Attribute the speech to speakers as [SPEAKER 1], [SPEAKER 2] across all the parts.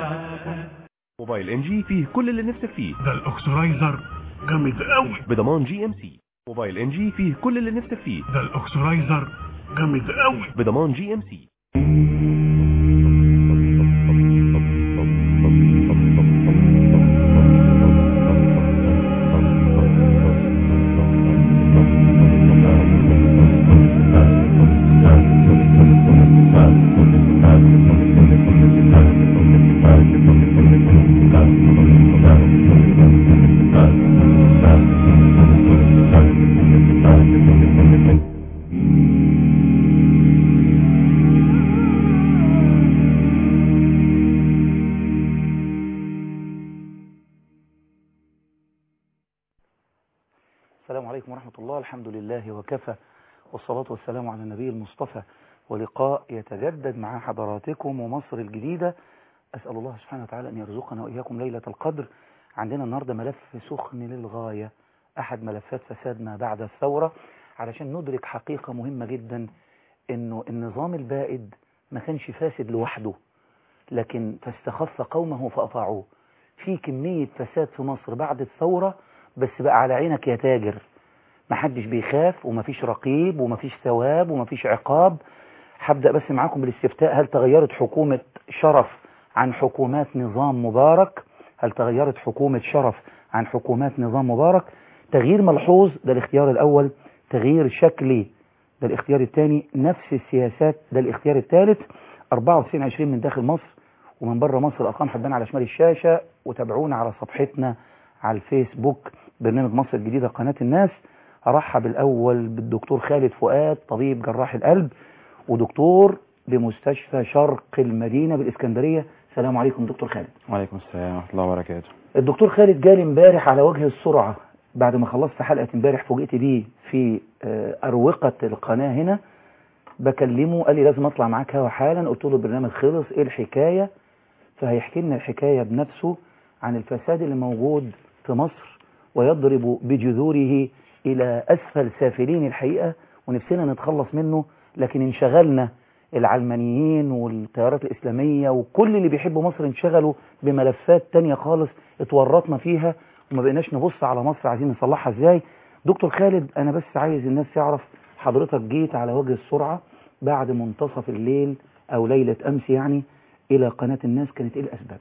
[SPEAKER 1] موبايل ان جي فيه كل اللي نفسك فيه
[SPEAKER 2] ده الاكسرايزر جامد قوي
[SPEAKER 1] بضمان جي ام سي موبايل ان جي فيه كل اللي نفسك فيه
[SPEAKER 2] ده الاكسرايزر جامد قوي
[SPEAKER 1] بضمان جي ام سي
[SPEAKER 3] السلام عليكم ورحمة الله الحمد لله وكفى والصلاة والسلام على النبي المصطفى ولقاء يتجدد مع حضراتكم ومصر الجديدة أسأل الله سبحانه وتعالى أن يرزقنا وإياكم ليلة القدر عندنا النهاردة ملف سخن للغاية أحد ملفات فساد ما بعد الثورة علشان ندرك حقيقة مهمة جدا أنه النظام البائد ما كانش فاسد لوحده لكن فاستخف قومه فأطاعوه في كمية فساد في مصر بعد الثورة بس بقى على عينك يا تاجر محدش بيخاف ومفيش رقيب ومفيش ثواب ومفيش عقاب هبدأ بس معاكم بالاستفتاء هل تغيرت حكومة شرف عن حكومات نظام مبارك هل تغيرت حكومة شرف عن حكومات نظام مبارك تغيير ملحوظ ده الاختيار الأول تغيير شكلي ده الاختيار الثاني نفس السياسات ده الاختيار الثالث 94 20 من داخل مصر ومن بره مصر الأرقام هتبان على شمال الشاشة وتابعونا على صفحتنا على الفيسبوك برنامج مصر الجديدة قناة الناس أرحب الأول بالدكتور خالد فؤاد طبيب جراح القلب ودكتور بمستشفى شرق المدينة بالإسكندرية السلام عليكم دكتور خالد
[SPEAKER 4] وعليكم السلام ورحمة الله وبركاته
[SPEAKER 3] الدكتور خالد جالي امبارح على وجه السرعة بعد ما خلصت حلقة امبارح فوجئت بيه في آه، أروقة القناة هنا بكلمه قال لي لازم أطلع معاك هوا حالا قلت له البرنامج خلص إيه الحكاية فهيحكي لنا الحكاية بنفسه عن الفساد اللي موجود في مصر ويضرب بجذوره إلى أسفل سافلين الحقيقة ونفسنا نتخلص منه لكن انشغلنا العلمانيين والتيارات الإسلامية وكل اللي بيحبوا مصر انشغلوا بملفات تانية خالص اتورطنا فيها وما بقيناش نبص على مصر عايزين نصلحها ازاي دكتور خالد انا بس عايز الناس تعرف حضرتك جيت على وجه السرعة بعد منتصف الليل او ليلة امس يعني الى قناة الناس كانت ايه الاسباب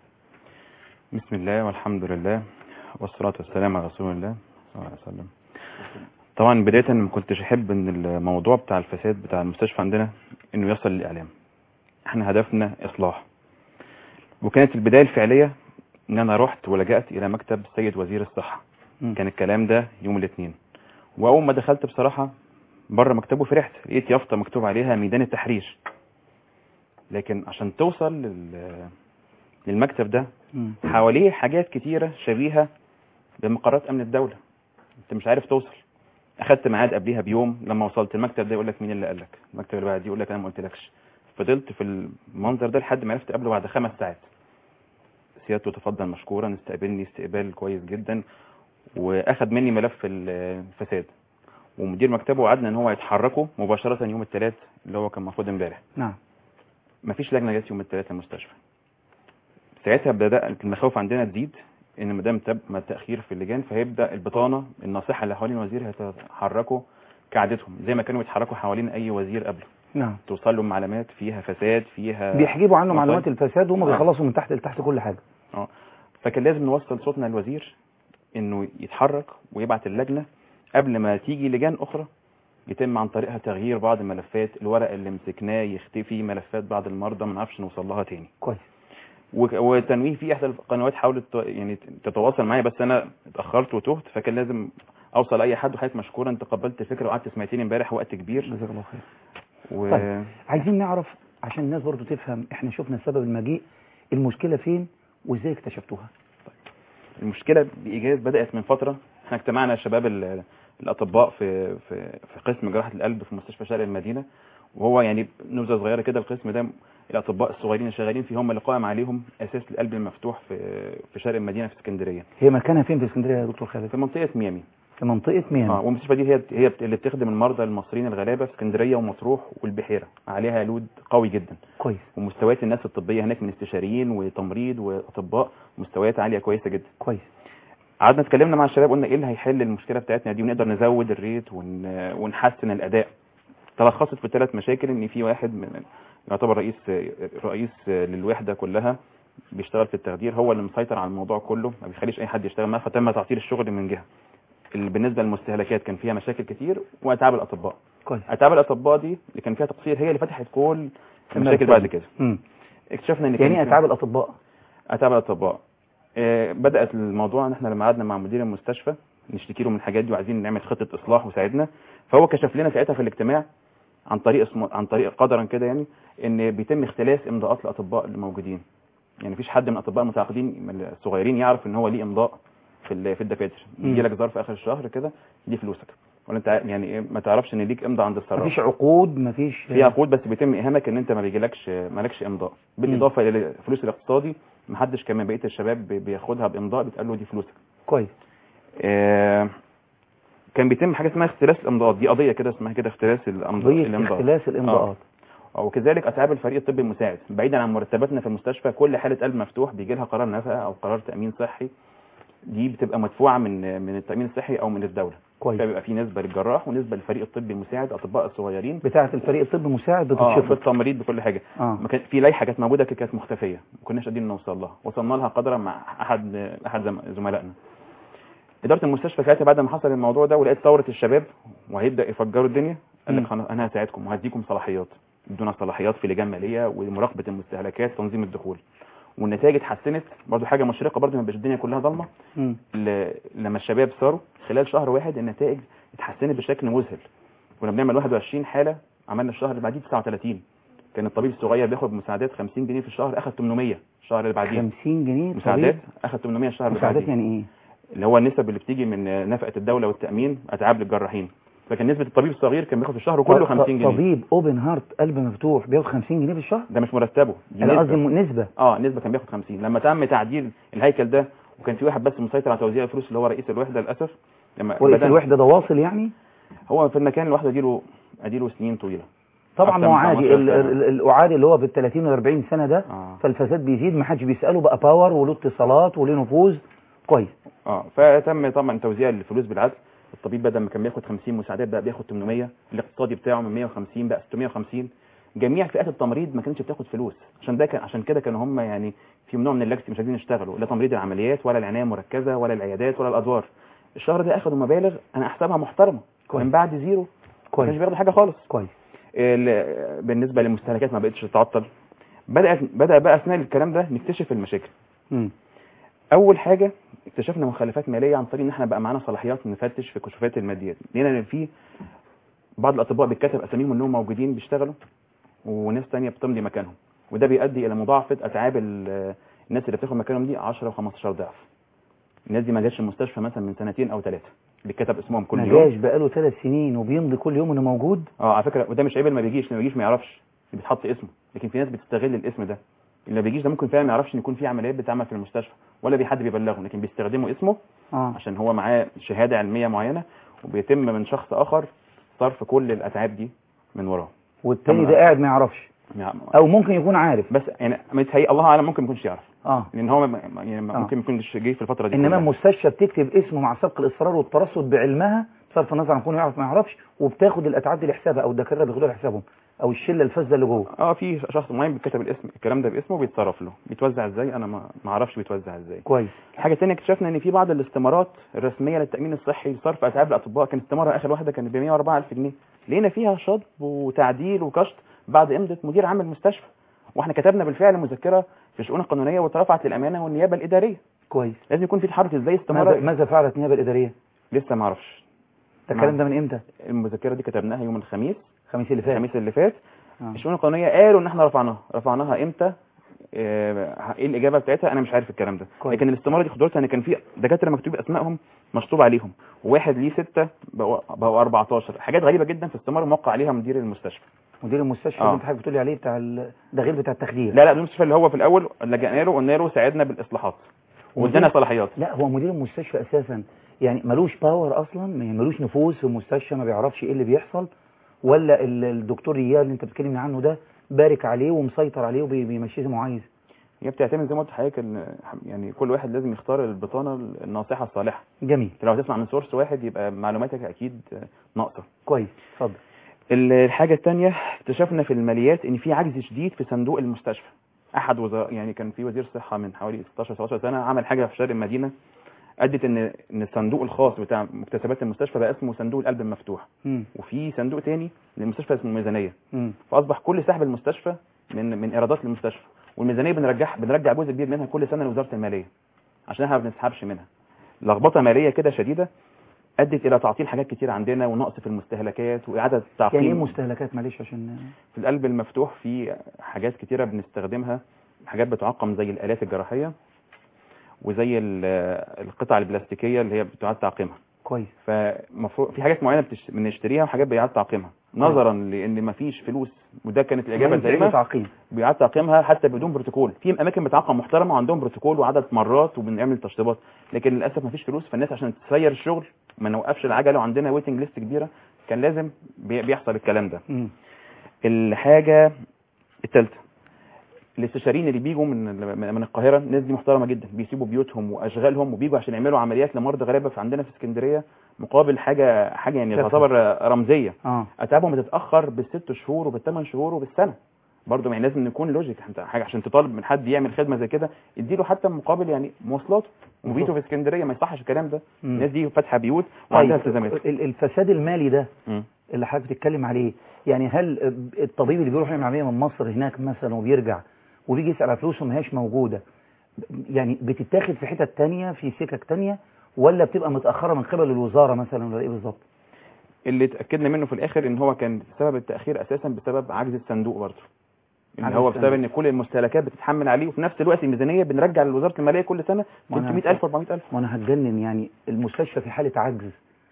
[SPEAKER 4] بسم الله والحمد لله والصلاة والسلام على رسول الله صلى الله عليه وسلم طبعا بداية ما كنتش احب ان الموضوع بتاع الفساد بتاع المستشفى عندنا انه يصل للاعلام احنا هدفنا اصلاح وكانت البداية الفعلية ان انا رحت ولجأت الى مكتب السيد وزير الصحة
[SPEAKER 3] مم.
[SPEAKER 4] كان الكلام ده يوم الاثنين واول ما دخلت بصراحة بره مكتبه فرحت لقيت يافطة مكتوب عليها ميدان التحرير لكن عشان توصل لل... للمكتب ده
[SPEAKER 3] مم.
[SPEAKER 4] حواليه حاجات كتيرة شبيهة بمقرات امن الدولة انت مش عارف توصل اخدت ميعاد قبليها بيوم لما وصلت المكتب ده يقول لك مين اللي قال لك المكتب اللي بعد يقول لك انا ما قلتلكش فضلت في المنظر ده لحد ما عرفت قبله بعد خمس ساعات سيادته تفضل مشكورا استقبلني استقبال كويس جدا واخد مني ملف الفساد ومدير مكتبه وعدنا ان هو يتحركوا مباشرة يوم الثلاث اللي هو كان المفروض امبارح
[SPEAKER 3] نعم
[SPEAKER 4] مفيش لجنة جت يوم الثلاث المستشفى ساعتها بدأت المخاوف عندنا تزيد ان ما دام تم تاخير في اللجان فهيبدا البطانه الناصحه اللي حوالين الوزير هيتحركوا كعادتهم زي ما كانوا بيتحركوا حوالين اي وزير قبله
[SPEAKER 3] نعم
[SPEAKER 4] توصل لهم معلومات فيها فساد فيها
[SPEAKER 3] بيحجبوا عنه
[SPEAKER 4] مصايب.
[SPEAKER 3] معلومات الفساد وهم
[SPEAKER 4] آه.
[SPEAKER 3] بيخلصوا من تحت لتحت كل حاجة
[SPEAKER 4] اه فكان لازم نوصل صوتنا للوزير انه يتحرك ويبعت اللجنه قبل ما تيجي لجان اخرى يتم عن طريقها تغيير بعض الملفات الورق اللي مسكناه يختفي ملفات بعض المرضى ما نعرفش نوصل لها تاني
[SPEAKER 3] كويس
[SPEAKER 4] وك- وتنويه في احدى القنوات حاولت ت- يعني تتواصل معايا بس انا اتاخرت وتهت فكان لازم اوصل اي حد وحضرتك مشكورا تقبلت الفكره وقعدت سمعتني امبارح وقت كبير
[SPEAKER 3] جزاك الله خير
[SPEAKER 4] و...
[SPEAKER 3] طيب. عايزين نعرف عشان الناس برضو تفهم احنا شفنا سبب المجيء المشكلة فين وازاي اكتشفتوها
[SPEAKER 4] المشكله بايجاز بدات من فتره احنا اجتمعنا شباب ال- الاطباء في في في قسم جراحه القلب في مستشفى شرق المدينه وهو يعني نبذه صغيره كده القسم ده الاطباء الصغيرين اللي شغالين فيه هم اللي قائم عليهم اساس القلب المفتوح في في شرق المدينه في اسكندريه
[SPEAKER 3] هي مكانها فين في اسكندريه يا دكتور خالد
[SPEAKER 4] في منطقه ميامي
[SPEAKER 3] في منطقه ميامي
[SPEAKER 4] اه والمستشفى دي هي هي بت- اللي بتخدم المرضى المصريين الغلابه في اسكندريه ومطروح والبحيره عليها لود قوي جدا
[SPEAKER 3] كويس
[SPEAKER 4] ومستويات الناس الطبيه هناك من استشاريين وتمريض واطباء مستويات عاليه كويسه جدا
[SPEAKER 3] كويس
[SPEAKER 4] قعدنا اتكلمنا مع الشباب قلنا ايه اللي هيحل المشكله بتاعتنا دي ونقدر نزود الريت ون... ونحسن الاداء تلخصت في ثلاث مشاكل ان في واحد من يعتبر رئيس رئيس للوحده كلها بيشتغل في التخدير هو اللي مسيطر على الموضوع كله ما بيخليش اي حد يشتغل معاه فتم تعطيل الشغل من جهه اللي بالنسبه للمستهلكات كان فيها مشاكل كتير واتعاب الاطباء
[SPEAKER 3] كويس
[SPEAKER 4] اتعاب الاطباء دي اللي كان فيها تقصير هي اللي فتحت كل المشاكل
[SPEAKER 3] المركز.
[SPEAKER 4] بعد كده
[SPEAKER 3] امم
[SPEAKER 4] اكتشفنا ان كان
[SPEAKER 3] يعني ايه
[SPEAKER 4] في-
[SPEAKER 3] اتعاب الاطباء
[SPEAKER 4] اتابع الاطباء آه، بدات الموضوع ان احنا لما قعدنا مع مدير المستشفى نشتكي له من الحاجات دي وعايزين نعمل خطه اصلاح وساعدنا فهو كشف لنا ساعتها في الاجتماع عن طريق اسمه عن طريق قدرا كده يعني ان بيتم اختلاس امضاءات الاطباء اللي موجودين يعني مفيش حد من الاطباء المتعاقدين من الصغيرين يعرف ان هو ليه امضاء في ال- في الدكاتره
[SPEAKER 3] مم.
[SPEAKER 4] يجي لك ظرف اخر الشهر كده دي فلوسك ولا انت ع- يعني إيه، ما تعرفش ان ليك امضاء عند الصراف
[SPEAKER 3] مفيش عقود مفيش
[SPEAKER 4] في عقود بس بيتم اهانك ان انت ما بيجيلكش مالكش امضاء بالاضافه الى الفلوس الاقتصادي محدش كمان بقيه الشباب بي- بياخدها بامضاء بيتقال له دي فلوسك
[SPEAKER 3] كويس
[SPEAKER 4] آه، كان بيتم حاجه اسمها اختلاس الامضاءات دي قضيه كده اسمها كده اختلاس الامضاء
[SPEAKER 3] قضيه
[SPEAKER 4] الامضاء
[SPEAKER 3] اختلاس الامضاءات
[SPEAKER 4] وكذلك اتعاب الفريق الطبي المساعد بعيدا عن مرتباتنا في المستشفى كل حاله قلب مفتوح بيجي لها قرار نفقه او قرار تامين صحي دي بتبقى مدفوعه من من التامين الصحي او من الدوله
[SPEAKER 3] كويس
[SPEAKER 4] فبيبقى في نسبه للجراح ونسبه للفريق الطبي المساعد اطباء الصغيرين
[SPEAKER 3] بتاعه الفريق الطبي المساعد
[SPEAKER 4] اه
[SPEAKER 3] بتتشفط
[SPEAKER 4] بالتمريض بكل حاجه
[SPEAKER 3] اه
[SPEAKER 4] ما كان في لائحه كانت موجوده كده كانت مختفيه ما كناش قادرين نوصل لها وصلنا لها قدرا مع احد احد زم- زملائنا اداره المستشفى ساعتها بعد ما حصل الموضوع ده ولقيت ثوره الشباب وهيبدا يفجروا الدنيا قال
[SPEAKER 3] مم.
[SPEAKER 4] لك خلاص انا هساعدكم وهديكم صلاحيات ادونا صلاحيات في لجان ماليه ومراقبه المستهلكات تنظيم الدخول والنتائج اتحسنت برضو حاجه مشرقه برضو ما بقاش الدنيا كلها ضلمه
[SPEAKER 3] مم.
[SPEAKER 4] ل- لما الشباب صاروا خلال شهر واحد النتائج اتحسنت بشكل مذهل كنا بنعمل 21 حاله عملنا الشهر اللي بعديه 39 كان الطبيب الصغير بياخد مساعدات 50 جنيه في الشهر اخد 800 الشهر اللي بعديه
[SPEAKER 3] 50 جنيه
[SPEAKER 4] مساعدات
[SPEAKER 3] طبيب.
[SPEAKER 4] اخد 800 الشهر اللي
[SPEAKER 3] مساعدات
[SPEAKER 4] بعديه
[SPEAKER 3] يعني ايه
[SPEAKER 4] اللي هو النسب اللي بتيجي من نفقه الدوله والتامين اتعاب للجراحين لكن نسبه الطبيب الصغير كان بياخد في الشهر كله
[SPEAKER 3] ط-
[SPEAKER 4] 50 جنيه
[SPEAKER 3] طبيب اوبن هارت قلب مفتوح بياخد 50 جنيه في الشهر
[SPEAKER 4] ده مش مرتبه دي
[SPEAKER 3] انا
[SPEAKER 4] نسبة.
[SPEAKER 3] قصدي م- نسبه
[SPEAKER 4] اه نسبه كان بياخد 50 لما تم تعديل الهيكل ده وكان في واحد بس مسيطر على توزيع الفلوس اللي هو رئيس الوحده للاسف لما
[SPEAKER 3] ورئيس
[SPEAKER 4] بدأنا-
[SPEAKER 3] الوحده ده واصل يعني
[SPEAKER 4] هو في المكان الواحد اديله اديله سنين طويله
[SPEAKER 3] طبعا
[SPEAKER 4] أكتر
[SPEAKER 3] ما هو
[SPEAKER 4] من
[SPEAKER 3] عادي
[SPEAKER 4] 15
[SPEAKER 3] ال-
[SPEAKER 4] سنة.
[SPEAKER 3] ال- الاعادي اللي هو بال 30 وال 40 سنه ده
[SPEAKER 4] اه
[SPEAKER 3] فالفساد بيزيد ما حدش بيساله بقى باور وله اتصالات وله نفوذ كويس
[SPEAKER 4] اه فتم طبعا توزيع الفلوس بالعدل الطبيب بدل ما كان بياخد 50 مساعدات بقى بياخد 800 الاقتصادي بتاعه من 150 بقى 650 جميع فئات التمريض ما كانتش بتاخد فلوس عشان ده كان عشان كده كانوا هم يعني في نوع من اللكس مش عايزين يشتغلوا لا تمريض العمليات ولا العنايه المركزه ولا العيادات ولا الادوار الشهر ده اخدوا مبالغ انا احسبها محترمه
[SPEAKER 3] كويس.
[SPEAKER 4] من بعد زيرو ما كانش
[SPEAKER 3] كويس
[SPEAKER 4] بياخدوا حاجه خالص
[SPEAKER 3] كويس
[SPEAKER 4] ال- بالنسبه للمستهلكات ما بقتش تتعطل بدات بدا بقى اثناء الكلام ده نكتشف المشاكل
[SPEAKER 3] مم.
[SPEAKER 4] اول حاجه اكتشفنا مخالفات ماليه عن طريق ان احنا بقى معانا صلاحيات نفتش في كشوفات الماديات لقينا ان في بعض الاطباء بيتكتب اساميهم انهم موجودين بيشتغلوا وناس تانية بتمضي مكانهم وده بيؤدي الى مضاعفه اتعاب ال- الناس اللي بتاخد مكانهم دي 10 و15 ضعف الناس دي ما جاتش المستشفى مثلا من سنتين او ثلاثه بيتكتب اسمهم كل
[SPEAKER 3] ما
[SPEAKER 4] يوم
[SPEAKER 3] جاش بقاله ثلاث سنين وبيمضي كل يوم انه موجود
[SPEAKER 4] اه على فكره وده مش عيب اللي ما بيجيش اللي ما بيجيش ما يعرفش اللي بيتحط اسمه لكن في ناس بتستغل الاسم ده اللي ما بيجيش ده ممكن فعلا ما يعرفش ان يكون في عمليات بتتعمل في المستشفى ولا في حد بيبلغه لكن بيستخدموا اسمه
[SPEAKER 3] اه
[SPEAKER 4] عشان هو معاه شهاده علميه معينه وبيتم من شخص اخر صرف كل الاتعاب دي من وراه
[SPEAKER 3] والتاني
[SPEAKER 4] طبعا.
[SPEAKER 3] ده قاعد ما يعرفش
[SPEAKER 4] يعني
[SPEAKER 3] او ممكن يكون عارف
[SPEAKER 4] بس يعني متهيأ الله اعلم ممكن ما يكونش يعرف
[SPEAKER 3] اه
[SPEAKER 4] لان هو ما- ما- يعني
[SPEAKER 3] آه.
[SPEAKER 4] ممكن ما يكونش جه في الفتره دي
[SPEAKER 3] انما
[SPEAKER 4] كلها.
[SPEAKER 3] المستشفى بتكتب اسمه مع سبق الاصرار والترصد بعلمها بصرف النظر عن كونه يعرف ما يعرفش وبتاخد الاتعاب دي لحسابها او الدكاتره بياخدوها لحسابهم او الشله الفاسده اللي جوه
[SPEAKER 4] اه في شخص معين بيتكتب الاسم الكلام ده باسمه بيتصرف له بيتوزع ازاي انا ما ما اعرفش بيتوزع ازاي
[SPEAKER 3] كويس
[SPEAKER 4] الحاجه الثانيه اكتشفنا ان في بعض الاستمارات الرسميه للتامين الصحي لصرف اتعاب الاطباء كانت استماره اخر واحده كانت ب 104000 جنيه لقينا فيها شطب وتعديل وكشط بعد امضه مدير عام المستشفى واحنا كتبنا بالفعل مذكره في الشؤون القانونيه واترفعت للامانه والنيابه الاداريه
[SPEAKER 3] كويس
[SPEAKER 4] لازم يكون في تحرك ازاي
[SPEAKER 3] ماذا,
[SPEAKER 4] استماره
[SPEAKER 3] ماذا فعلت النيابه الاداريه
[SPEAKER 4] لسه ما اعرفش
[SPEAKER 3] ده الكلام ده من امتى
[SPEAKER 4] المذكره دي كتبناها يوم الخميس
[SPEAKER 3] الخميس اللي فات
[SPEAKER 4] الخميس اللي فات
[SPEAKER 3] آه.
[SPEAKER 4] الشؤون القانونيه قالوا ان احنا رفعناها رفعناها امتى آه، ايه الاجابه بتاعتها انا مش عارف الكلام ده
[SPEAKER 3] كويس.
[SPEAKER 4] لكن الاستماره دي خدولتها ان كان في دكاتره مكتوب اسمائهم مشطوب عليهم وواحد ليه ستة بقوا بقوا 14 حاجات غريبه جدا في استماره موقع عليها مدير المستشفى
[SPEAKER 3] مدير المستشفى
[SPEAKER 4] آه.
[SPEAKER 3] اللي انت حضرتك بتقولي عليه بتاع ال... ده غير بتاع التخدير
[SPEAKER 4] لا لا المستشفى اللي هو في الاول لجأنا له قلنا له ساعدنا بالاصلاحات وادانا صلاحيات
[SPEAKER 3] لا هو مدير المستشفى اساسا يعني ملوش باور اصلا يعني ملوش نفوذ في المستشفى ما بيعرفش ايه اللي بيحصل ولا ال- الدكتور اياه اللي انت بتتكلم عنه ده بارك عليه ومسيطر عليه وبيمشيه زي ما هو عايز
[SPEAKER 4] هي بتعتمد زي ما قلت لحضرتك ان يعني كل واحد لازم يختار البطانه الناصحه الصالحه
[SPEAKER 3] جميل
[SPEAKER 4] لو هتسمع من سورس واحد يبقى معلوماتك اكيد ناقصه
[SPEAKER 3] كويس اتفضل
[SPEAKER 4] ال- الحاجه الثانيه اكتشفنا في الماليات ان في عجز شديد في صندوق المستشفى احد وزراء يعني كان في وزير صحه من حوالي 16 17 سنه عمل حاجه في شرق المدينه ادت ان ان الصندوق الخاص بتاع مكتسبات المستشفى بقى اسمه صندوق القلب المفتوح
[SPEAKER 3] مم.
[SPEAKER 4] وفي صندوق تاني للمستشفى اسمه الميزانيه
[SPEAKER 3] مم.
[SPEAKER 4] فاصبح كل سحب المستشفى من من ايرادات المستشفى والميزانيه بنرجعها بنرجع جزء كبير منها كل سنه لوزاره الماليه عشان احنا ما بنسحبش منها لخبطه ماليه كده شديده ادت الى تعطيل حاجات كتير عندنا ونقص في المستهلكات واعاده تعقيم
[SPEAKER 3] يعني ايه مستهلكات معلش عشان
[SPEAKER 4] في القلب المفتوح في حاجات كتيره بنستخدمها حاجات بتعقم زي الالات الجراحيه وزي ال- القطع البلاستيكيه اللي هي بتعاد تعقيمها
[SPEAKER 3] كويس
[SPEAKER 4] فمفروض في حاجات معينه بتش- بنشتريها وحاجات بيعاد تعقيمها نظرا لان مفيش فلوس وده كانت الاجابه
[SPEAKER 3] ينفع
[SPEAKER 4] الدائمه
[SPEAKER 3] تعقيم
[SPEAKER 4] بيعاد تعقيمها حتى بدون بروتوكول في اماكن بتعقم محترمه وعندهم بروتوكول وعدد مرات وبنعمل تشطيبات لكن للاسف مفيش فلوس فالناس عشان تسير الشغل ما نوقفش العجله وعندنا ويتنج ليست كبيره كان لازم بي- بيحصل الكلام ده
[SPEAKER 3] مم.
[SPEAKER 4] الحاجه الثالثه الاستشاريين اللي بيجوا من من من القاهره الناس دي محترمه جدا بيسيبوا بيوتهم واشغالهم وبيجوا عشان يعملوا عمليات لمرضى غلابه في عندنا في اسكندريه مقابل حاجه حاجه يعني
[SPEAKER 3] تافهة.
[SPEAKER 4] تعتبر رمزيه
[SPEAKER 3] اه
[SPEAKER 4] اتعابهم بتتاخر بالست شهور وبالثمان شهور وبالسنه برضه يعني لازم نكون لوجيك انت حاجه عشان تطالب من حد يعمل خدمه زي كده اديله حتى مقابل يعني مواصلاته وبيته في اسكندريه ما يصحش الكلام ده
[SPEAKER 3] مم.
[SPEAKER 4] الناس دي فاتحه بيوت وعندها
[SPEAKER 3] طيب
[SPEAKER 4] التزامات
[SPEAKER 3] ال- الفساد المالي ده
[SPEAKER 4] مم.
[SPEAKER 3] اللي حضرتك بتتكلم عليه يعني هل الطبيب اللي بيروح يعمل عمليه من مصر هناك مثلا وبيرجع وبيجي يسال على فلوسه ما هياش موجوده يعني بتتاخد في حتت تانية في سكك تانية ولا بتبقى متاخره من قبل الوزاره مثلا ولا ايه بالظبط؟
[SPEAKER 4] اللي اتاكدنا منه في الاخر ان هو كان سبب التاخير اساسا بسبب عجز الصندوق برضه ان
[SPEAKER 3] عجز
[SPEAKER 4] هو بسبب
[SPEAKER 3] الصندوق.
[SPEAKER 4] ان كل المستهلكات بتتحمل عليه وفي نفس الوقت الميزانيه بنرجع لوزاره الماليه كل سنه
[SPEAKER 3] ما أنا
[SPEAKER 4] 300000 400000
[SPEAKER 3] وانا هتجنن يعني المستشفى في حاله عجز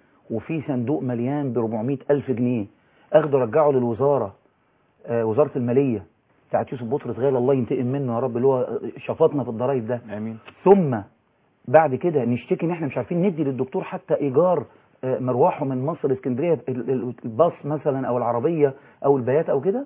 [SPEAKER 3] وفي صندوق مليان ب 400 الف جنيه اخده ارجعه للوزاره آه وزاره الماليه بتاعت يوسف بطرس غالي الله ينتقم منه يا رب اللي هو شفطنا في الضرايب ده
[SPEAKER 4] امين
[SPEAKER 3] ثم بعد كده نشتكي ان احنا مش عارفين ندي للدكتور حتى ايجار آه، مروحه من مصر اسكندريه ال- ال- الباص مثلا او العربيه او البيات او كده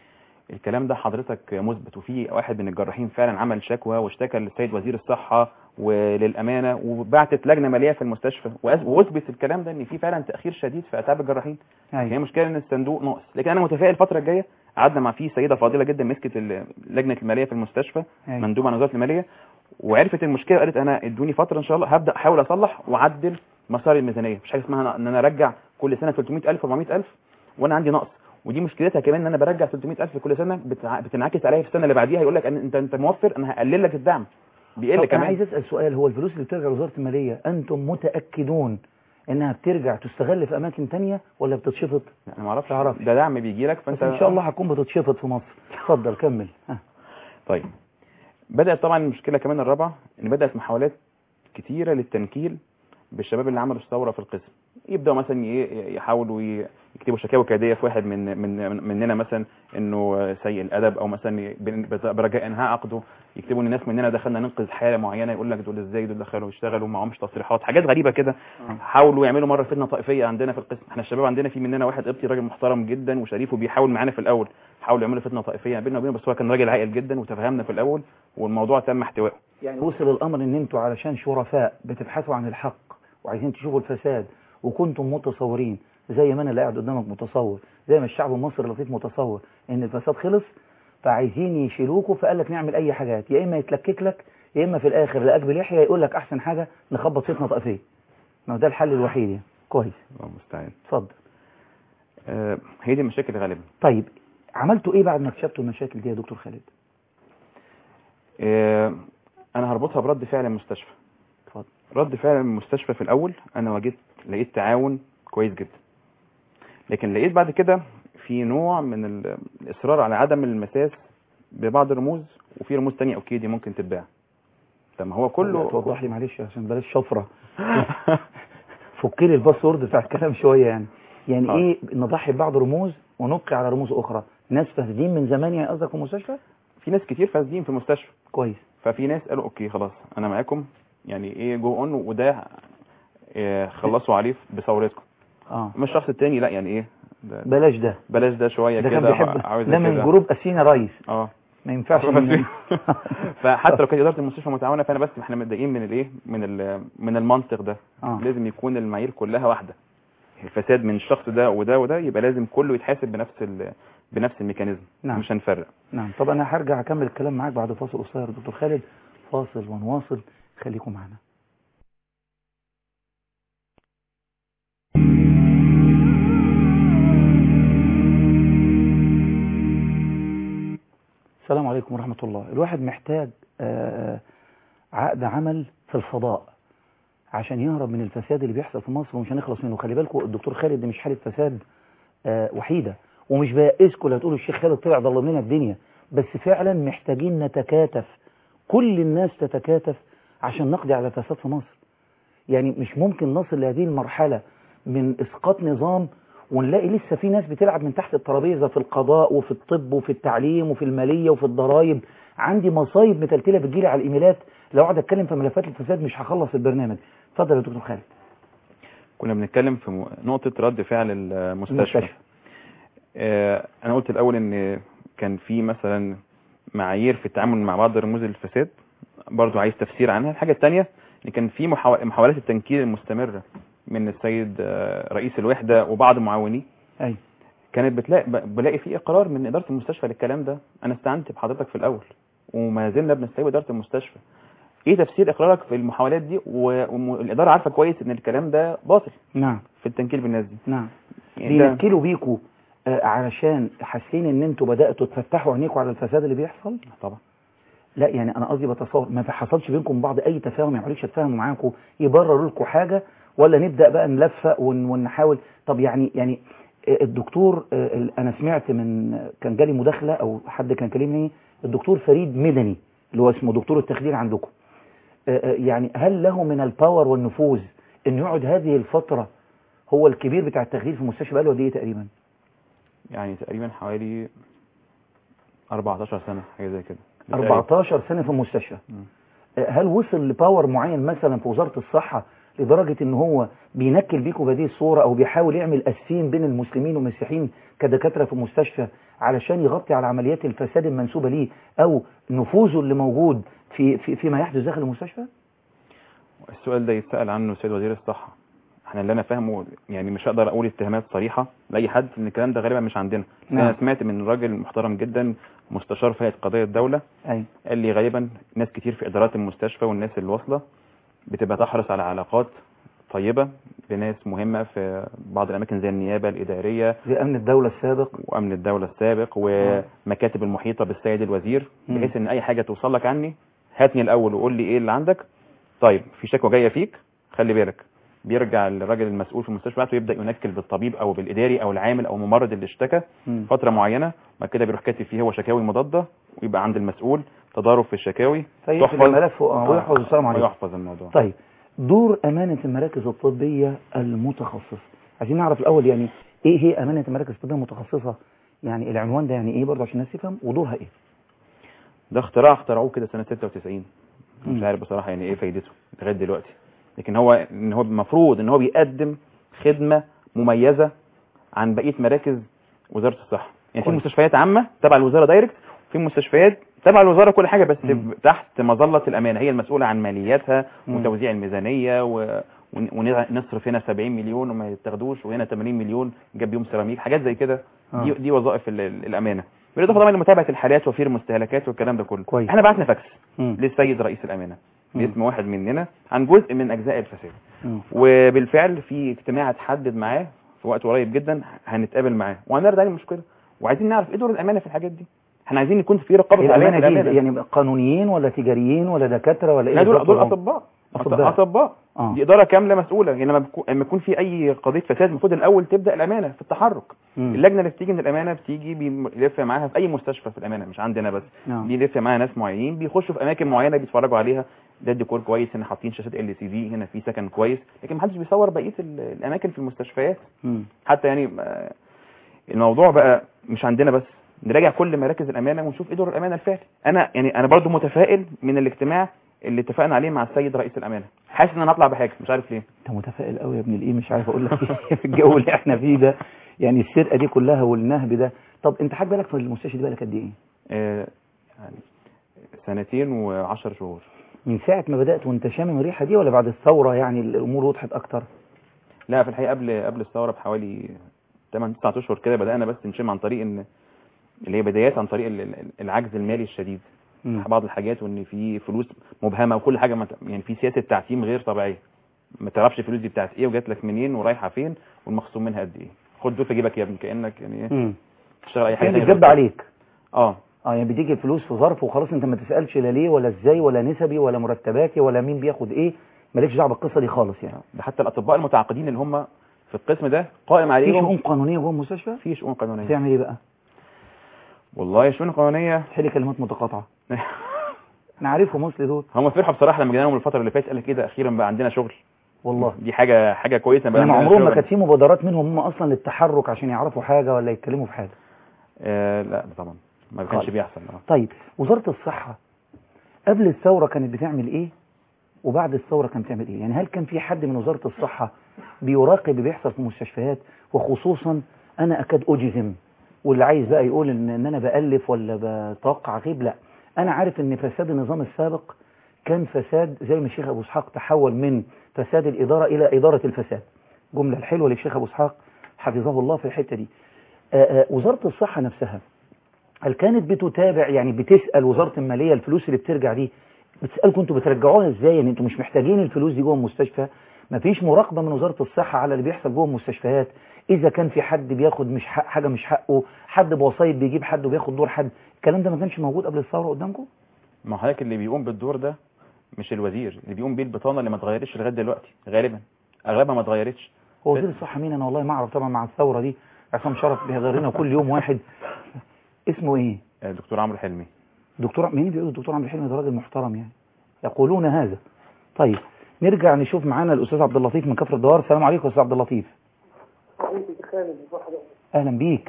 [SPEAKER 4] الكلام ده حضرتك مثبت وفي واحد من الجراحين فعلا عمل شكوى واشتكى للسيد وزير الصحه وللامانه وبعتت لجنه ماليه في المستشفى وأث- واثبت الكلام ده ان في فعلا تاخير شديد في اتعاب الجراحين هي مشكله ان الصندوق ناقص لكن انا متفائل الفتره الجايه قعدنا مع في سيده فاضله جدا مسكت ال- لجنه الماليه في المستشفى
[SPEAKER 3] أيوة.
[SPEAKER 4] مندوبه عن وزاره الماليه وعرفت المشكله قالت انا ادوني فتره ان شاء الله هبدا احاول اصلح واعدل مسار الميزانيه مش حاجه اسمها ان انا ارجع كل سنه 300000 400000 وانا عندي نقص ودي مشكلتها كمان ان انا برجع 300000 كل سنه بتع- بتنعكس عليا في السنه اللي بعديها يقول لك أنا- انت انت موفر انا هقلل لك الدعم بيقل
[SPEAKER 3] طب انا
[SPEAKER 4] كمان
[SPEAKER 3] عايز اسال سؤال هو الفلوس اللي بترجع لوزاره الماليه انتم متاكدون انها بترجع تستغل في اماكن تانية ولا بتتشفط
[SPEAKER 4] انا ما اعرفش
[SPEAKER 3] تعرفش.
[SPEAKER 4] ده دعم بيجي لك
[SPEAKER 3] بس
[SPEAKER 4] فانت
[SPEAKER 3] ان شاء الله هتكون بتتشفط في مصر اتفضل كمل ها.
[SPEAKER 4] طيب بدأت طبعا المشكلة كمان الرابعة ان بدأت محاولات كتيرة للتنكيل بالشباب اللي عملوا الثورة في القسم يبدأوا مثلا ي- يحاولوا ي- يكتبوا شكاوى كيدية في واحد من من من- مننا مثلا انه سيء الادب او مثلا بن- برجاء انهاء عقده يكتبوا ان الناس مننا دخلنا ننقذ حالة معينة يقول لك دول ازاي دول دخلوا يشتغلوا معهمش تصريحات حاجات غريبة كده حاولوا يعملوا مرة فتنة طائفية عندنا في القسم احنا الشباب عندنا في مننا واحد قبطي راجل محترم جدا وشريف وبيحاول معانا في الاول حاولوا يعملوا فتنة طائفية بيننا وبينه بس هو كان راجل عاقل جدا وتفهمنا في الاول والموضوع تم احتوائه
[SPEAKER 3] يعني وصل الامر ان انتوا علشان شرفاء بتبحثوا عن الحق وعايزين تشوفوا الفساد وكنتم متصورين زي ما انا اللي قاعد قدامك متصور زي ما الشعب المصري اللطيف متصور ان الفساد خلص فعايزين يشيلوكوا فقال لك نعمل اي حاجات يا اما يتلكك لك يا اما في الاخر لقاك بلحيه يقول لك احسن حاجه نخبط فتنه طائفيه ما هو ده الحل الوحيد يعني كويس
[SPEAKER 4] الله المستعان
[SPEAKER 3] اتفضل
[SPEAKER 4] آه هي دي المشاكل غالبا
[SPEAKER 3] طيب عملتوا ايه بعد ما اكتشفتوا المشاكل دي يا دكتور خالد
[SPEAKER 4] آه انا هربطها برد فعل المستشفى
[SPEAKER 3] اتفضل
[SPEAKER 4] رد فعل المستشفى في الاول انا وجدت لقيت تعاون كويس جدا لكن لقيت بعد كده في نوع من ال- الاصرار على عدم المساس ببعض الرموز وفي رموز تانية اوكي دي ممكن تتباع طب ما هو كله
[SPEAKER 3] توضح لي معلش عشان بلاش شفره فك لي الباسورد بتاع الكلام شويه يعني يعني
[SPEAKER 4] آه.
[SPEAKER 3] ايه نضحي ببعض رموز ونبقي على رموز اخرى ناس فاسدين من زمان يعني قصدك في المستشفى
[SPEAKER 4] في ناس كتير فاسدين في المستشفى
[SPEAKER 3] كويس
[SPEAKER 4] ففي ناس قالوا اوكي خلاص انا معاكم يعني ايه جو اون وده إيه، خلصوا عليه بثورتكم
[SPEAKER 3] اه
[SPEAKER 4] اما الشخص التاني لا يعني ايه ده
[SPEAKER 3] بلاش ده
[SPEAKER 4] بلاش ده شويه
[SPEAKER 3] ده كان
[SPEAKER 4] كده
[SPEAKER 3] بيحب
[SPEAKER 4] عاوز
[SPEAKER 3] ده من
[SPEAKER 4] كده.
[SPEAKER 3] جروب اسينا ريس
[SPEAKER 4] اه
[SPEAKER 3] ما ينفعش من-
[SPEAKER 4] فحتى لو كانت اداره المستشفى متعاونه فانا بس احنا متضايقين من الايه من ال- من المنطق ده
[SPEAKER 3] آه.
[SPEAKER 4] لازم يكون المعايير كلها واحده الفساد من الشخص ده وده وده يبقى لازم كله يتحاسب بنفس ال... بنفس الميكانيزم
[SPEAKER 3] نعم.
[SPEAKER 4] مش هنفرق
[SPEAKER 3] نعم طب انا هرجع اكمل الكلام معاك بعد فاصل قصير دكتور خالد فاصل ونواصل خليكم معنا السلام عليكم ورحمة الله الواحد محتاج آه، عقد عمل في الفضاء عشان يهرب من الفساد اللي بيحصل في مصر ومش هنخلص منه خلي بالكم الدكتور خالد دي مش حالة فساد آه، وحيدة ومش بيأسكم لا تقولوا الشيخ خالد طلع ضل لنا الدنيا بس فعلا محتاجين نتكاتف كل الناس تتكاتف عشان نقضي على الفساد في مصر يعني مش ممكن نصل لهذه المرحلة من إسقاط نظام ونلاقي لسه في ناس بتلعب من تحت الترابيزة في القضاء وفي الطب وفي التعليم وفي المالية وفي الضرائب عندي مصايب متلتلة بتجيلي على الإيميلات لو اقعد أتكلم في ملفات الفساد مش هخلص البرنامج اتفضل يا دكتور خالد
[SPEAKER 4] كنا بنتكلم في م- نقطه رد فعل المستشفى
[SPEAKER 3] المستشفى.
[SPEAKER 4] آه، انا قلت الاول ان كان في مثلا معايير في التعامل مع بعض رموز الفساد برضو عايز تفسير عنها الحاجه الثانيه ان كان في محاو- محاولات التنكيل المستمره من السيد آه، رئيس الوحده وبعض معاونيه
[SPEAKER 3] أي
[SPEAKER 4] كانت بتلاقي ب- بلاقي في اقرار من اداره المستشفى للكلام ده انا استعنت بحضرتك في الاول وما زلنا بنستعين اداره المستشفى ايه تفسير اقرارك في المحاولات دي و- والاداره عارفه كويس ان الكلام ده باطل
[SPEAKER 3] نعم
[SPEAKER 4] في التنكيل بالناس دي
[SPEAKER 3] نعم
[SPEAKER 4] يعني ده-
[SPEAKER 3] بينكلوا بيكوا آه، علشان حاسين ان انتوا بدأتوا تفتحوا عينيكوا على الفساد اللي بيحصل
[SPEAKER 4] طبعا
[SPEAKER 3] لا يعني انا قصدي بتصور ما حصلش بينكم بعض اي تفاهم ما يحاولوش يتفاهموا معاكم يبرروا لكم حاجه ولا نبدا بقى نلفق ون- ونحاول طب يعني يعني آه، الدكتور آه، ال- انا سمعت من كان جالي مداخله او حد كان كلمني الدكتور فريد مدني اللي هو اسمه دكتور التخدير عندكم آه، آه، يعني هل له من الباور والنفوذ انه يقعد هذه الفتره هو الكبير بتاع التخدير في المستشفى بقاله قد ايه تقريبا
[SPEAKER 4] يعني تقريبا حوالي 14 سنه حاجه زي كده
[SPEAKER 3] 14 سنه في المستشفى
[SPEAKER 4] مم.
[SPEAKER 3] هل وصل لباور معين مثلا في وزارة الصحة لدرجة ان هو بينكل بيكوا بهذه الصورة او بيحاول يعمل اسفين بين المسلمين والمسيحيين كدكاترة في المستشفى علشان يغطي على عمليات الفساد المنسوبة ليه او نفوذه اللي موجود في, في فيما يحدث داخل المستشفى
[SPEAKER 4] السؤال ده يتسأل عنه سيد وزير الصحة احنا اللي انا فاهمه يعني مش هقدر اقول اتهامات صريحة لاي حد ان الكلام ده غالبا مش عندنا
[SPEAKER 3] نعم.
[SPEAKER 4] انا سمعت من راجل محترم جدا مستشار في هيئة قضايا الدولة
[SPEAKER 3] اي
[SPEAKER 4] قال لي غالبا ناس كتير في ادارات المستشفى والناس اللي واصلة بتبقى تحرص على علاقات طيبة بناس مهمة في بعض الاماكن زي النيابة الادارية
[SPEAKER 3] زي امن الدولة السابق
[SPEAKER 4] وامن الدولة السابق ومكاتب المحيطة بالسيد الوزير
[SPEAKER 3] مم.
[SPEAKER 4] بحيث ان اي حاجة توصل لك عني هاتني الاول وقول لي ايه اللي عندك طيب في شكوى جاية فيك خلي بالك بيرجع الراجل المسؤول في المستشفى بتاعته يبدا ينكل بالطبيب او بالاداري او العامل او الممرض اللي اشتكى
[SPEAKER 3] مم.
[SPEAKER 4] فتره معينه بعد كده بيروح كاتب فيه هو شكاوي مضاده ويبقى عند المسؤول تضارب في الشكاوي
[SPEAKER 3] فيقفل الملف و- ويحفظ السلام عليكم
[SPEAKER 4] ويحفظ الموضوع
[SPEAKER 3] طيب دور أمانة المراكز الطبية المتخصصة عايزين نعرف الأول يعني إيه هي أمانة المراكز الطبية المتخصصة يعني العنوان ده يعني إيه برضه عشان الناس تفهم ودورها إيه
[SPEAKER 4] ده اختراع اخترعوه كده سنه 96 مش
[SPEAKER 3] مم.
[SPEAKER 4] عارف بصراحه يعني ايه فايدته لغايه دلوقتي لكن هو ان هو المفروض ان هو بيقدم خدمه مميزه عن بقيه مراكز وزاره الصحه يعني في
[SPEAKER 3] كويس.
[SPEAKER 4] مستشفيات عامه تبع الوزاره دايركت في مستشفيات تبع الوزاره كل حاجه بس
[SPEAKER 3] مم.
[SPEAKER 4] تحت مظله الامانه هي المسؤوله عن مالياتها
[SPEAKER 3] مم.
[SPEAKER 4] وتوزيع الميزانيه و... ون- ونصرف هنا 70 مليون وما يتاخدوش وهنا 80 مليون جاب بيهم سيراميك حاجات زي كده دي
[SPEAKER 3] آه.
[SPEAKER 4] دي وظائف ال- ال- الامانه بالاضافه طبعا لمتابعه الحالات وفير المستهلكات والكلام ده كله
[SPEAKER 3] كويس.
[SPEAKER 4] احنا بعتنا فاكس
[SPEAKER 3] مم.
[SPEAKER 4] للسيد رئيس الامانه
[SPEAKER 3] مم.
[SPEAKER 4] باسم واحد مننا عن جزء من اجزاء الفساد
[SPEAKER 3] مم.
[SPEAKER 4] وبالفعل في اجتماع اتحدد معاه في وقت قريب جدا هنتقابل معاه وهنرد عليه المشكله وعايزين نعرف ايه دور الامانه في الحاجات دي احنا عايزين يكون في رقابه علينا في
[SPEAKER 3] الأمانة دي
[SPEAKER 4] الامانه
[SPEAKER 3] يعني قانونيين ولا تجاريين ولا دكاترة ولا إيه
[SPEAKER 4] لا دول
[SPEAKER 3] بالظبط
[SPEAKER 4] دول
[SPEAKER 3] هم؟
[SPEAKER 4] اطباء
[SPEAKER 3] أطباء.
[SPEAKER 4] اطباء
[SPEAKER 3] آه.
[SPEAKER 4] دي اداره كامله مسؤوله يعني لما بيكون لما يكون في اي قضيه فساد المفروض الاول تبدا الامانه في التحرك
[SPEAKER 3] مم.
[SPEAKER 4] اللجنه اللي بتيجي من الامانه بتيجي بيلف معاها في اي مستشفى في الامانه مش عندنا بس
[SPEAKER 3] نعم.
[SPEAKER 4] بيلف معاها ناس معينين بيخشوا في اماكن معينه بيتفرجوا عليها ده الديكور كويس هنا حاطين شاشات ال سي في هنا في سكن كويس لكن محدش بيصور بقيه ال- الاماكن في المستشفيات
[SPEAKER 3] مم.
[SPEAKER 4] حتى يعني آه، الموضوع بقى مش عندنا بس نراجع كل مراكز الامانه ونشوف ايه دور الامانه الفعلي انا يعني انا برضو متفائل من الاجتماع اللي اتفقنا عليه مع السيد رئيس الامانه حاسس ان انا هطلع بحاجه مش عارف ليه
[SPEAKER 3] انت متفائل قوي يا ابن الايه مش عارف اقول لك ايه في الجو اللي احنا فيه ده يعني السرقه دي كلها والنهب ده طب انت حاج بالك في المستشفى دي بقالك قد ايه
[SPEAKER 4] آه، يعني سنتين وعشر شهور
[SPEAKER 3] من ساعه ما بدات وانت شامم الريحه دي ولا بعد الثوره يعني الامور وضحت اكتر
[SPEAKER 4] لا في الحقيقه قبل قبل الثوره بحوالي 8 9 اشهر كده بدانا بس نشم عن طريق ان اللي هي بدايات عن طريق ال- ال- العجز المالي الشديد
[SPEAKER 3] مم.
[SPEAKER 4] بعض الحاجات وان في فلوس مبهمه وكل حاجه ما ت- يعني في سياسه تعتيم غير طبيعيه ما تعرفش الفلوس دي بتاعت ايه وجات لك منين ورايحه فين والمخصوم منها قد ايه خد دول في جيبك يا ابني كانك يعني ايه
[SPEAKER 3] امم
[SPEAKER 4] تشتغل اي حاجه
[SPEAKER 3] يعني
[SPEAKER 4] تانية
[SPEAKER 3] بتجب
[SPEAKER 4] غير-
[SPEAKER 3] عليك
[SPEAKER 4] اه
[SPEAKER 3] اه يعني بتيجي الفلوس في ظرف وخلاص انت ما تسالش لا ليه ولا ازاي ولا نسبي ولا مرتباتي ولا مين بياخد ايه مالكش دعوه بالقصه دي خالص يعني
[SPEAKER 4] ده حتى الاطباء المتعاقدين اللي هم في القسم ده قائم
[SPEAKER 3] في
[SPEAKER 4] عليهم
[SPEAKER 3] شؤون قانونيه جوه المستشفى
[SPEAKER 4] في شؤون قانونيه
[SPEAKER 3] بتعمل ايه بقى
[SPEAKER 4] والله شؤون قانونيه
[SPEAKER 3] حل كلمات متقاطعه انا عارفهم اصل دول
[SPEAKER 4] هم فرحوا بصراحه لما جينا لهم الفتره اللي فاتت قال لك كده اخيرا بقى عندنا شغل
[SPEAKER 3] والله
[SPEAKER 4] دي حاجه حاجه كويسه بقى
[SPEAKER 3] انما
[SPEAKER 4] عندنا
[SPEAKER 3] عمرهم ما
[SPEAKER 4] شغل.
[SPEAKER 3] كانت في مبادرات منهم هم اصلا للتحرك عشان يعرفوا حاجه ولا يتكلموا في حاجه
[SPEAKER 4] آه لا طبعا ما كانش
[SPEAKER 3] خالص.
[SPEAKER 4] بيحصل اه
[SPEAKER 3] طيب وزاره الصحه قبل الثوره كانت بتعمل ايه وبعد الثوره كانت بتعمل ايه يعني هل كان في حد من وزاره الصحه بيراقب اللي بيحصل في المستشفيات وخصوصا انا اكاد اجزم واللي عايز بقى يقول ان, إن انا بالف ولا بتوقع غيب لا انا عارف ان فساد النظام السابق كان فساد زي ما الشيخ ابو اسحاق تحول من فساد الاداره الى اداره الفساد جمله الحلوه للشيخ ابو اسحاق حفظه الله في الحته دي آه، آه، وزاره الصحه نفسها هل كانت بتتابع يعني بتسال وزاره الماليه الفلوس اللي بترجع دي بتسالكم انتوا بترجعوها ازاي يعني انتوا مش محتاجين الفلوس دي جوه المستشفى مفيش مراقبه من وزاره الصحه على اللي بيحصل جوه المستشفيات اذا كان في حد بياخد مش حق حاجه مش حقه حد بوسايط بيجيب حد وبياخد دور حد الكلام ده ما كانش موجود قبل الثوره قدامكم
[SPEAKER 4] ما هو حضرتك اللي بيقوم بالدور ده مش الوزير اللي بيقوم بيه البطانه اللي ما اتغيرتش لغايه دلوقتي غالبا اغلبها ما اتغيرتش
[SPEAKER 3] هو وزير الصحه مين انا والله ما اعرف طبعا مع الثوره دي عصام شرف بيغير لنا كل يوم واحد اسمه ايه
[SPEAKER 4] آه، الدكتور عمرو حلمي
[SPEAKER 3] دكتور مين بيقول الدكتور عمرو حلمي ده راجل محترم يعني يقولون هذا طيب نرجع نشوف معانا الاستاذ عبد اللطيف من كفر الدوار السلام عليكم يا استاذ عبد اللطيف اهلا بيك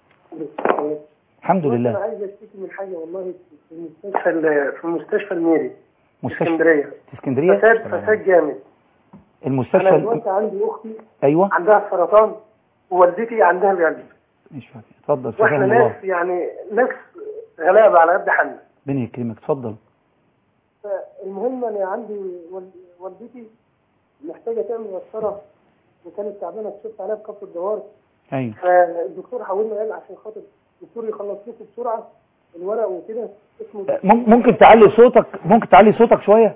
[SPEAKER 3] الحمد
[SPEAKER 5] انا
[SPEAKER 3] لله
[SPEAKER 5] عايز اشتكي من حاجه والله في المستشفى ال- في المستشفى الميري في
[SPEAKER 3] مستشفى
[SPEAKER 5] اسكندريه
[SPEAKER 3] في اسكندريه
[SPEAKER 5] فساد فساد جامد
[SPEAKER 3] المستشفى
[SPEAKER 5] انا
[SPEAKER 3] ال-
[SPEAKER 5] دلوقتي عندي اختي
[SPEAKER 3] ايوه
[SPEAKER 5] عندها سرطان ووالدتي عندها القلب
[SPEAKER 3] مش فاهم اتفضل
[SPEAKER 5] واحنا
[SPEAKER 3] سبحان الله
[SPEAKER 5] ناس يعني ناس غلابه على قد حالنا
[SPEAKER 3] ربنا يكرمك اتفضل
[SPEAKER 5] فالمهم انا عندي وال- والدتي محتاجه تعمل مسطره وكانت تعبانه كشفت عليها في كفر الدوار
[SPEAKER 3] ايوه
[SPEAKER 5] فالدكتور حاولنا قال عشان خاطر الدكتور يخلص لكم بسرعه الورق وكده اسمه
[SPEAKER 3] مم- ممكن تعلي صوتك ممكن تعلي صوتك شويه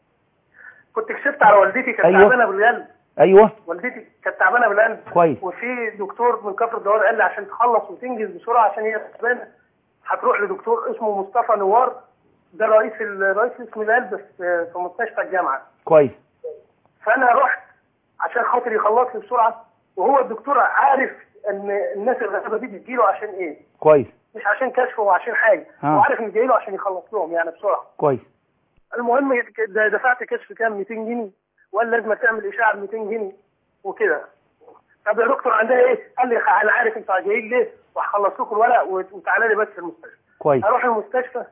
[SPEAKER 5] كنت كشفت على والدتي كانت
[SPEAKER 3] أيوة.
[SPEAKER 5] تعبانه بالقلب
[SPEAKER 3] ايوه
[SPEAKER 5] والدتي كانت تعبانه بالقلب
[SPEAKER 3] كويس
[SPEAKER 5] وفي دكتور من كفر الدوار قال لي عشان تخلص وتنجز بسرعه عشان هي تعبانه هتروح لدكتور اسمه مصطفى نوار ده رئيس ال- رئيس قسم القلب في في مستشفى الجامعه
[SPEAKER 3] كويس
[SPEAKER 5] فانا رحت عشان خاطر يخلص لي بسرعه وهو الدكتور عارف ان الناس الغلابه دي بتجيله عشان ايه
[SPEAKER 3] كويس
[SPEAKER 5] مش عشان كشف وعشان حاجه
[SPEAKER 3] آه.
[SPEAKER 5] هو عارف ان جاي له عشان يخلص لهم يعني بسرعه
[SPEAKER 3] كويس
[SPEAKER 5] المهم ده دفعت كشف كام 200 جنيه وقال لازم تعمل اشاعه ب 200 جنيه وكده طب يا دكتور عندها ايه؟ قال لي انا عارف انتوا جايين ليه وهخلص لكم الورق وت- وتعالى لي بس المستشفى
[SPEAKER 3] كويس
[SPEAKER 5] اروح المستشفى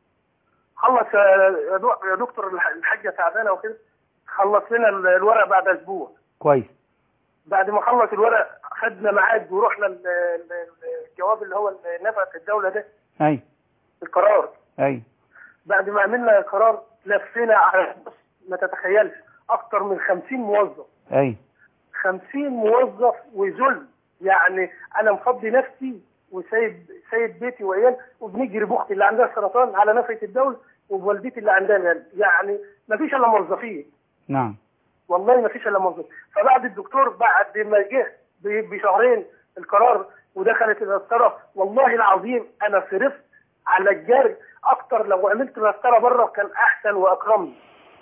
[SPEAKER 5] خلص يا يا دو- يا دكتور الح- الحاجه تعبانه وكده خلص لنا ال- الورق بعد اسبوع
[SPEAKER 3] كويس
[SPEAKER 5] بعد ما خلص الورق خدنا ميعاد ورحنا ال- ال- الجواب اللي هو نفقه الدوله ده
[SPEAKER 3] ايوه
[SPEAKER 5] القرار
[SPEAKER 3] ايوه
[SPEAKER 5] بعد ما عملنا قرار لفينا على بص ما تتخيلش اكتر من 50 موظف
[SPEAKER 3] ايوه
[SPEAKER 5] 50 موظف وذل يعني انا مفضي نفسي وسايب سايب بيتي وعيال وبنجري باختي اللي عندها سرطان على نفقه الدوله وبوالدتي اللي عندها القلب يعني ما فيش الا موظفين
[SPEAKER 3] نعم
[SPEAKER 5] والله ما فيش الا موظف فبعد الدكتور بعد ما جه ب- بشهرين القرار ودخلت المسطره والله العظيم انا صرفت على الجري اكتر لو عملت مسطره بره كان احسن واكرمني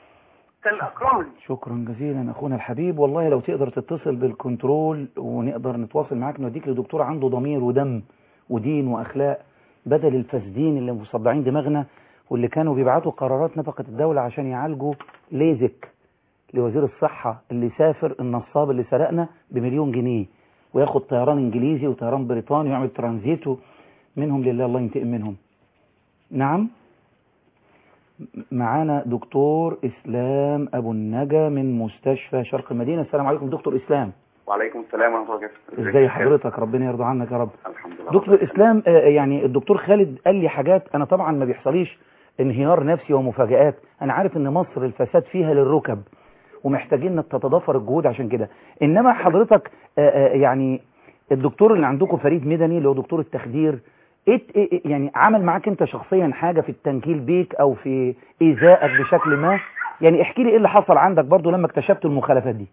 [SPEAKER 5] كان اكرمني
[SPEAKER 3] شكرا جزيلا اخونا الحبيب والله لو تقدر تتصل بالكنترول ونقدر نتواصل معاك نوديك لدكتور عنده ضمير ودم ودين واخلاق بدل الفاسدين اللي مصدعين دماغنا واللي كانوا بيبعتوا قرارات نفقة الدولة عشان يعالجوا ليزك لوزير الصحة اللي سافر النصاب اللي سرقنا بمليون جنيه وياخد طيران انجليزي وطيران بريطاني ويعمل ترانزيت منهم لله الله ينتقم منهم نعم معانا دكتور اسلام ابو النجا من مستشفى شرق المدينه السلام عليكم دكتور اسلام
[SPEAKER 6] وعليكم السلام ورحمه الله وبركاته
[SPEAKER 3] ازاي حضرتك ربنا يرضى عنك يا رب
[SPEAKER 6] الحمد لله
[SPEAKER 3] دكتور اسلام آه، يعني الدكتور خالد قال لي حاجات انا طبعا ما بيحصليش انهيار نفسي ومفاجآت انا عارف ان مصر الفساد فيها للركب ومحتاجين ان تتضافر الجهود عشان كده انما حضرتك آه، آه، يعني الدكتور اللي عندكم فريد مدني اللي هو دكتور التخدير إيه إيه إيه يعني عمل معاك انت شخصيا حاجة في التنكيل بيك او في ايذائك بشكل ما يعني احكي لي ايه اللي حصل عندك برضو لما اكتشفت المخالفات دي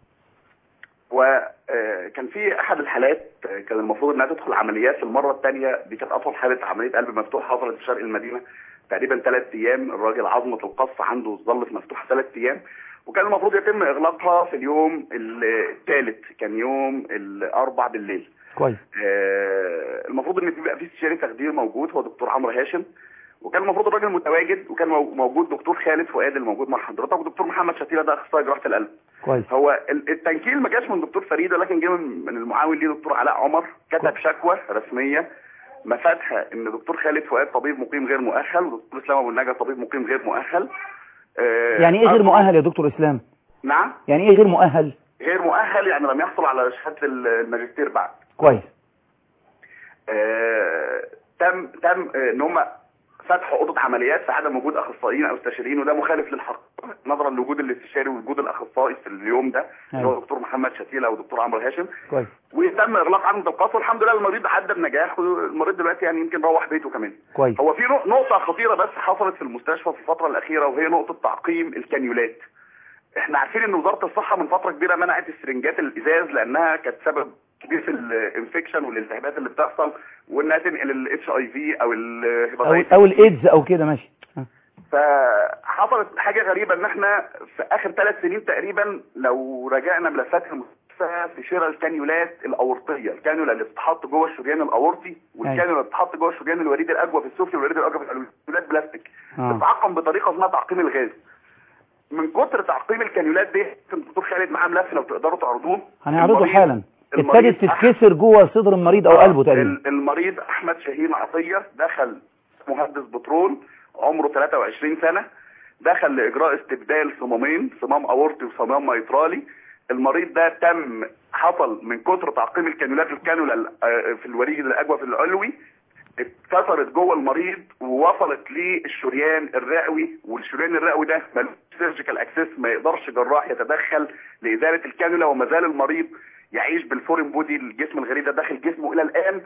[SPEAKER 6] وكان في احد الحالات آه، كان المفروض انها تدخل عمليات في المره الثانيه دي كانت اطول حاله عمليه قلب مفتوح حصلت في شرق المدينه تقريبا ثلاث ايام الراجل عظمه القص عنده ظلت مفتوحه ثلاث ايام وكان المفروض يتم اغلاقها في اليوم الثالث كان يوم الاربع بالليل
[SPEAKER 3] كويس
[SPEAKER 6] آه، المفروض ان بيبقى في استشاري تخدير موجود هو دكتور عمرو هاشم وكان المفروض الراجل متواجد وكان مو- موجود دكتور خالد فؤاد اللي موجود مع حضرتك ودكتور محمد شتيله ده اخصائي جراحه القلب
[SPEAKER 3] كويس
[SPEAKER 6] هو ال- التنكيل ما جاش من دكتور فريد ولكن جه من من المعاون ليه دكتور علاء عمر كتب شكوى رسميه مفادها ان دكتور خالد فؤاد طبيب مقيم غير مؤهل ودكتور اسلام ابو النجا طبيب مقيم غير مؤهل آه،
[SPEAKER 3] يعني ايه غير
[SPEAKER 6] أرجو-
[SPEAKER 3] مؤهل يا دكتور اسلام
[SPEAKER 6] نعم
[SPEAKER 3] يعني ايه غير مؤهل
[SPEAKER 6] غير مؤهل يعني لم يحصل على شهاده الماجستير بعد
[SPEAKER 3] كويس
[SPEAKER 6] آه، تم تم آه، ان هم فتحوا اوضه عمليات في عدم وجود اخصائيين او استشاريين وده مخالف للحق نظرا لوجود الاستشاري ووجود الاخصائي في اليوم ده اللي هو
[SPEAKER 3] أيوة.
[SPEAKER 6] دكتور محمد شتيله ودكتور عمرو هاشم
[SPEAKER 3] كويس
[SPEAKER 6] وتم اغلاق عمليه القصر والحمد لله المريض عدى بنجاح والمريض دلوقتي يعني يمكن روح بيته كمان
[SPEAKER 3] كويس
[SPEAKER 6] هو في نق- نقطة خطيرة بس حصلت في المستشفى في الفترة الأخيرة وهي نقطة تعقيم الكانيولات. احنا عارفين ان وزارة الصحة من فترة كبيرة منعت السرنجات الإزاز لأنها كانت سبب كبير في الانفكشن والالتهابات اللي بتحصل وانها تنقل الاتش اي في او
[SPEAKER 3] او
[SPEAKER 6] الهيباتيتس
[SPEAKER 3] او الايدز او كده ماشي ها.
[SPEAKER 6] فحصلت حاجة غريبة ان احنا في اخر ثلاث سنين تقريبا لو راجعنا ملفات المستشفى في شراء الكانيولات الاورطية الكانيولا اللي بتتحط جوه الشريان الاورطي والكانيولا اللي بتتحط جوه الشريان الوريد الاجوف السفلي والوريد الاجوف الكانيولات بلاستيك
[SPEAKER 3] آه.
[SPEAKER 6] بتتعقم بطريقة اسمها تعقيم الغاز من كتر تعقيم الكانيولات دي كان الدكتور خالد معاه ملف لو تقدروا تعرضوه
[SPEAKER 3] هنعرضه
[SPEAKER 6] المريض-
[SPEAKER 3] حالا
[SPEAKER 6] المريض
[SPEAKER 3] ابتدت تتكسر جوه صدر المريض او قلبه تقريبا
[SPEAKER 6] ال- المريض احمد شاهين عطيه دخل مهندس بترول عمره 23 سنه دخل لاجراء استبدال صمامين صمام اورطي وصمام ميترالي المريض ده تم حصل من كتر تعقيم الكانيولات الكانولا ال- آه، في الوريد الاجوف العلوي اتكسرت جوه المريض ووصلت للشريان الرئوي والشريان الرئوي ده ملوش سيرجيكال اكسس ما يقدرش جراح يتدخل لازاله الكانولا وما زال المريض يعيش بالفورين بودي الجسم الغريب ده داخل جسمه الى الان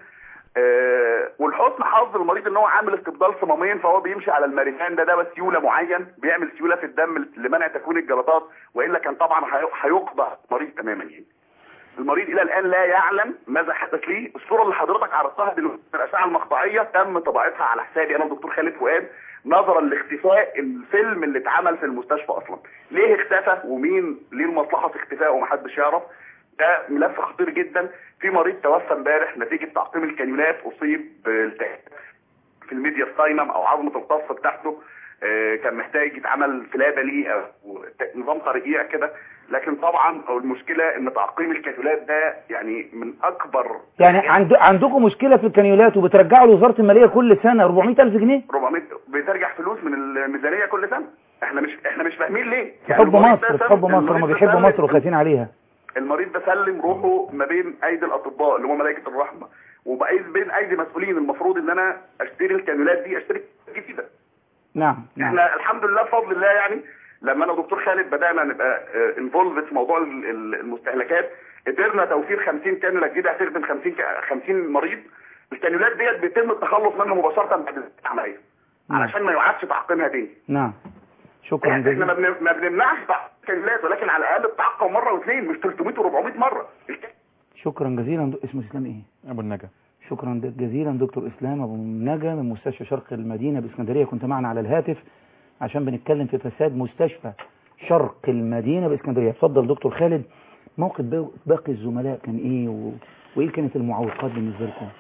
[SPEAKER 6] آه والحسن حظ المريض ان هو عامل استبدال صمامين فهو بيمشي على المارينان ده ده بس سيوله معين بيعمل سيوله في الدم لمنع تكوين الجلطات والا كان طبعا هي- هيقضى المريض تماما يعني المريض الى الان لا يعلم ماذا حدث ليه الصوره اللي حضرتك عرضتها دلوقتي في الاشعه المقطعيه تم طباعتها على حسابي انا والدكتور خالد فؤاد نظرا لاختفاء الفيلم اللي اتعمل في المستشفى اصلا ليه اختفى ومين ليه المصلحه في اختفائه ومحدش يعرف ده ملف خطير جدا في مريض توفى امبارح نتيجه تعقيم الكانيولات اصيب بالتهاب في الميديا ستاينم او عظمه القص بتاعته آه، كان محتاج يتعمل فلابه ليه او ت- نظام ترقيع كده لكن طبعا المشكله ان تعقيم الكانيولات ده يعني من اكبر
[SPEAKER 3] يعني عند... عندكم مشكلة في الكانيولات وبترجعوا لوزارة المالية كل سنة 400 ألف جنيه
[SPEAKER 6] 400 بترجع فلوس من الميزانيه كل سنه احنا مش احنا مش فاهمين ليه
[SPEAKER 3] في حب
[SPEAKER 6] المريض ده
[SPEAKER 3] مصر في
[SPEAKER 6] سلم-
[SPEAKER 3] حب مصر
[SPEAKER 6] المريض
[SPEAKER 3] هم
[SPEAKER 6] ده
[SPEAKER 3] بيحبوا
[SPEAKER 6] سلم-
[SPEAKER 3] مصر وخايفين عليها
[SPEAKER 6] المريض ده سلم روحه ما بين ايدي الاطباء اللي هم ملائكه الرحمه وبقيت بين ايدي مسؤولين المفروض ان انا اشتري الكانيولات دي اشتري جديده
[SPEAKER 3] نعم نعم
[SPEAKER 6] احنا الحمد لله بفضل الله يعني لما انا ودكتور خالد بدانا نبقى انفولد في موضوع ال- ال- المستهلكات قدرنا توفير 50 كانولا جديده هتخدم 50 ك- 50 مريض الكانيولات ديت بيتم التخلص منها مباشره بعد العمليه
[SPEAKER 3] نعم.
[SPEAKER 6] علشان ما يعادش تعقيمها تاني
[SPEAKER 3] نعم شكرا
[SPEAKER 6] احنا ما
[SPEAKER 3] جزيلا
[SPEAKER 6] بن- ما بنمنعش تعقيم الكانيولات ولكن على الاقل التعقم مره واثنين مش 300 و400 مره
[SPEAKER 3] شكرا جزيلا دك- اسمه اسلام ايه
[SPEAKER 4] ابو النجا
[SPEAKER 3] شكرا د- جزيلا دكتور اسلام ابو نجا من مستشفى شرق المدينه باسكندريه كنت معنا على الهاتف عشان بنتكلم في فساد مستشفى شرق المدينه باسكندريه اتفضل دكتور خالد موقف با- باقي الزملاء كان ايه و... وايه كانت المعوقات بالنسبه لكم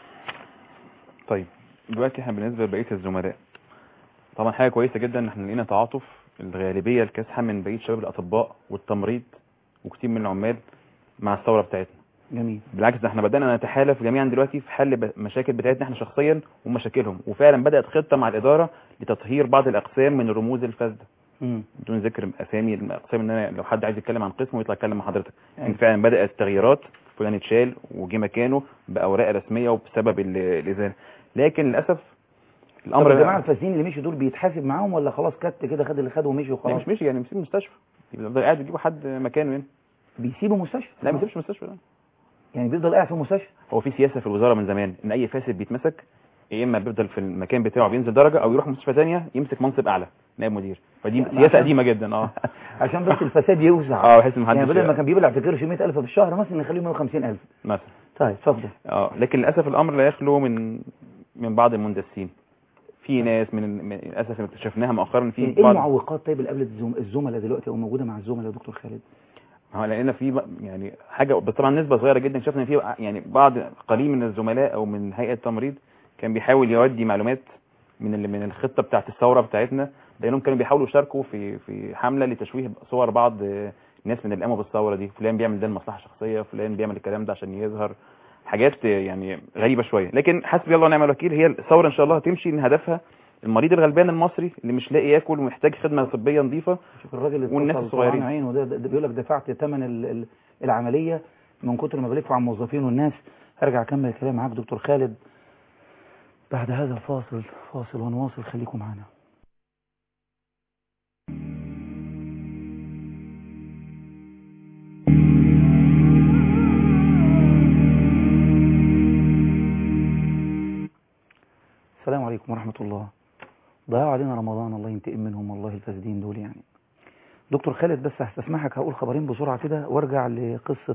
[SPEAKER 4] طيب دلوقتي احنا بالنسبه لبقيه الزملاء طبعا حاجه كويسه جدا ان احنا لقينا تعاطف الغالبيه الكاسحه من بقيه شباب الاطباء والتمريض وكتير من العمال مع الثوره بتاعتنا
[SPEAKER 3] جميل
[SPEAKER 4] بالعكس ده احنا بدأنا نتحالف جميعا دلوقتي في حل ب- مشاكل بتاعتنا احنا شخصيا ومشاكلهم وفعلا بدأت خطة مع الإدارة لتطهير بعض الأقسام من الرموز الفاسدة
[SPEAKER 3] مم.
[SPEAKER 4] بدون ذكر أسامي الأقسام إن أنا لو حد عايز يتكلم عن قسمه يطلع يتكلم مع حضرتك
[SPEAKER 3] أيوة.
[SPEAKER 4] إن فعلا بدأت تغييرات فلان اتشال وجه مكانه بأوراق رسمية وبسبب ال- الإزالة لكن للأسف
[SPEAKER 3] طب
[SPEAKER 4] الأمر
[SPEAKER 3] يا جماعه الفاسدين اللي مشوا دول بيتحاسب معاهم ولا خلاص كت كده خد اللي خده ومشي
[SPEAKER 4] لا
[SPEAKER 3] وخلاص
[SPEAKER 4] مش مشي يعني مسيب مستشفى يفضل قاعد يجيبوا حد مكانه هنا
[SPEAKER 3] بيسيبوا مستشفى
[SPEAKER 4] لا ما يسيبش مستشفى لا.
[SPEAKER 3] يعني بيفضل قاعد في المستشفى
[SPEAKER 4] هو في سياسه في الوزاره من زمان ان اي فاسد بيتمسك يا اما بيفضل في المكان بتاعه بينزل درجه او يروح مستشفى ثانيه يمسك منصب اعلى نائب مدير فدي
[SPEAKER 3] يعني
[SPEAKER 4] سياسه
[SPEAKER 3] عشان-
[SPEAKER 4] قديمه جدا اه
[SPEAKER 3] عشان بس الفساد يوسع
[SPEAKER 4] اه بحيث ان
[SPEAKER 3] يعني
[SPEAKER 4] محدش
[SPEAKER 3] بدل ما كان بيبلع في كرش 100000 في الشهر مثلا نخليه 150000
[SPEAKER 4] مثلا
[SPEAKER 3] طيب اتفضل
[SPEAKER 4] اه لكن للاسف الامر لا يخلو من من بعض المندسين في ناس من من- للاسف اللي اكتشفناها مؤخرا في
[SPEAKER 3] ايه
[SPEAKER 4] بعض
[SPEAKER 3] المعوقات طيب اللي قابلت الزم- الزملاء دلوقتي او موجوده مع الزملاء يا دكتور خالد
[SPEAKER 4] هو لقينا في بق- يعني حاجه بس طبعا نسبه صغيره جدا شفنا ان في يعني بعض قليل من الزملاء او من هيئه التمريض كان بيحاول يودي معلومات من ال- من الخطه بتاعه الثوره بتاعتنا لانهم كانوا بيحاولوا يشاركوا في في حمله لتشويه صور بعض آه، الناس من اللي قاموا بالثوره دي فلان بيعمل ده لمصلحه شخصيه فلان بيعمل الكلام ده عشان يظهر حاجات آه، يعني غريبه شويه لكن حسبي الله ونعم الوكيل هي الثوره ان شاء الله هتمشي ان هدفها المريض الغلبان المصري اللي مش لاقي ياكل ومحتاج خدمه طبيه نظيفه
[SPEAKER 3] شوف الراجل اللي
[SPEAKER 4] والناس
[SPEAKER 3] اتصل
[SPEAKER 4] الصغيرين.
[SPEAKER 3] طلعان عينه ده, ده, ده بيقول لك دفعت ثمن ال- ال- العمليه من كتر ما بلف على الموظفين والناس هرجع اكمل الكلام معاك دكتور خالد بعد هذا فاصل فاصل ونواصل خليكم معنا السلام عليكم ورحمة الله ضيعوا علينا رمضان الله ينتقم منهم والله الفاسدين دول يعني دكتور خالد بس هستسمحك هقول خبرين بسرعة كده وارجع لقصة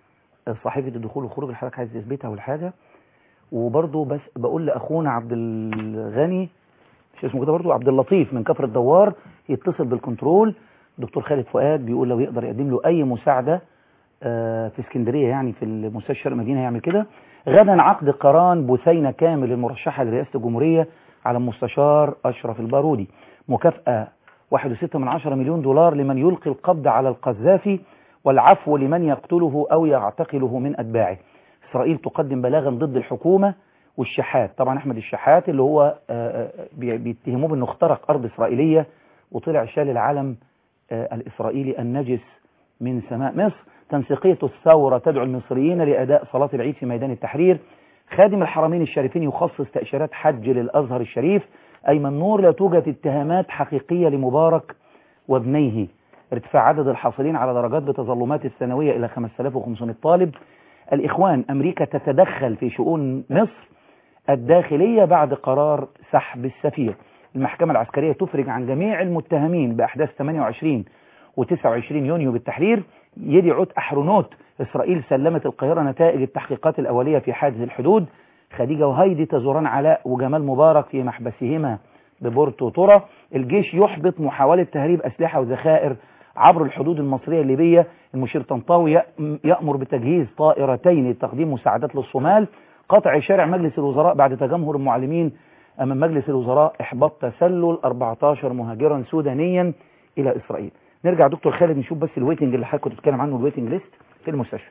[SPEAKER 3] صحيفة الدخول والخروج اللي حضرتك عايز تثبتها والحاجة وبرضه بس بقول لأخونا عبد الغني مش اسمه كده برضه عبد اللطيف من كفر الدوار يتصل بالكنترول دكتور خالد فؤاد بيقول لو يقدر يقدم له أي مساعدة آه، في اسكندرية يعني في المستشفى شرق مدينة يعمل كده غدا عقد قران بثينة كامل المرشحة لرئاسة الجمهورية على المستشار أشرف البارودي مكافأة 1.6 من عشرة مليون دولار لمن يلقي القبض على القذافي والعفو لمن يقتله أو يعتقله من أتباعه إسرائيل تقدم بلاغا ضد الحكومة والشحات طبعا أحمد الشحات اللي هو آه، آه، بي- بيتهموه بأنه اخترق أرض إسرائيلية وطلع شال العلم آه، الإسرائيلي النجس من سماء مصر تنسيقية الثورة تدعو المصريين لأداء صلاة العيد في ميدان التحرير خادم الحرمين الشريفين يخصص تأشيرات حج للأزهر الشريف أيمن نور لا توجد اتهامات حقيقية لمبارك وابنيه ارتفاع عدد الحاصلين على درجات بتظلمات الثانوية إلى 5500 طالب الإخوان أمريكا تتدخل في شؤون مصر الداخلية بعد قرار سحب السفير المحكمة العسكرية تفرج عن جميع المتهمين بأحداث 28 و29 يونيو بالتحرير يدي عود أحرونوت إسرائيل سلمت القاهرة نتائج التحقيقات الأولية في حادث الحدود خديجة وهايدي تزوران علاء وجمال مبارك في محبسهما ببورتو تورا الجيش يحبط محاولة تهريب أسلحة وذخائر عبر الحدود المصرية الليبية المشير طنطاوي يأم- يأمر بتجهيز طائرتين لتقديم مساعدات للصومال قطع شارع مجلس الوزراء بعد تجمهر المعلمين أمام مجلس الوزراء إحباط تسلل 14 مهاجرا سودانيا إلى إسرائيل نرجع دكتور خالد نشوف بس الويتنج اللي حضرتك كنت بتتكلم عنه الويتنج ليست في المستشفى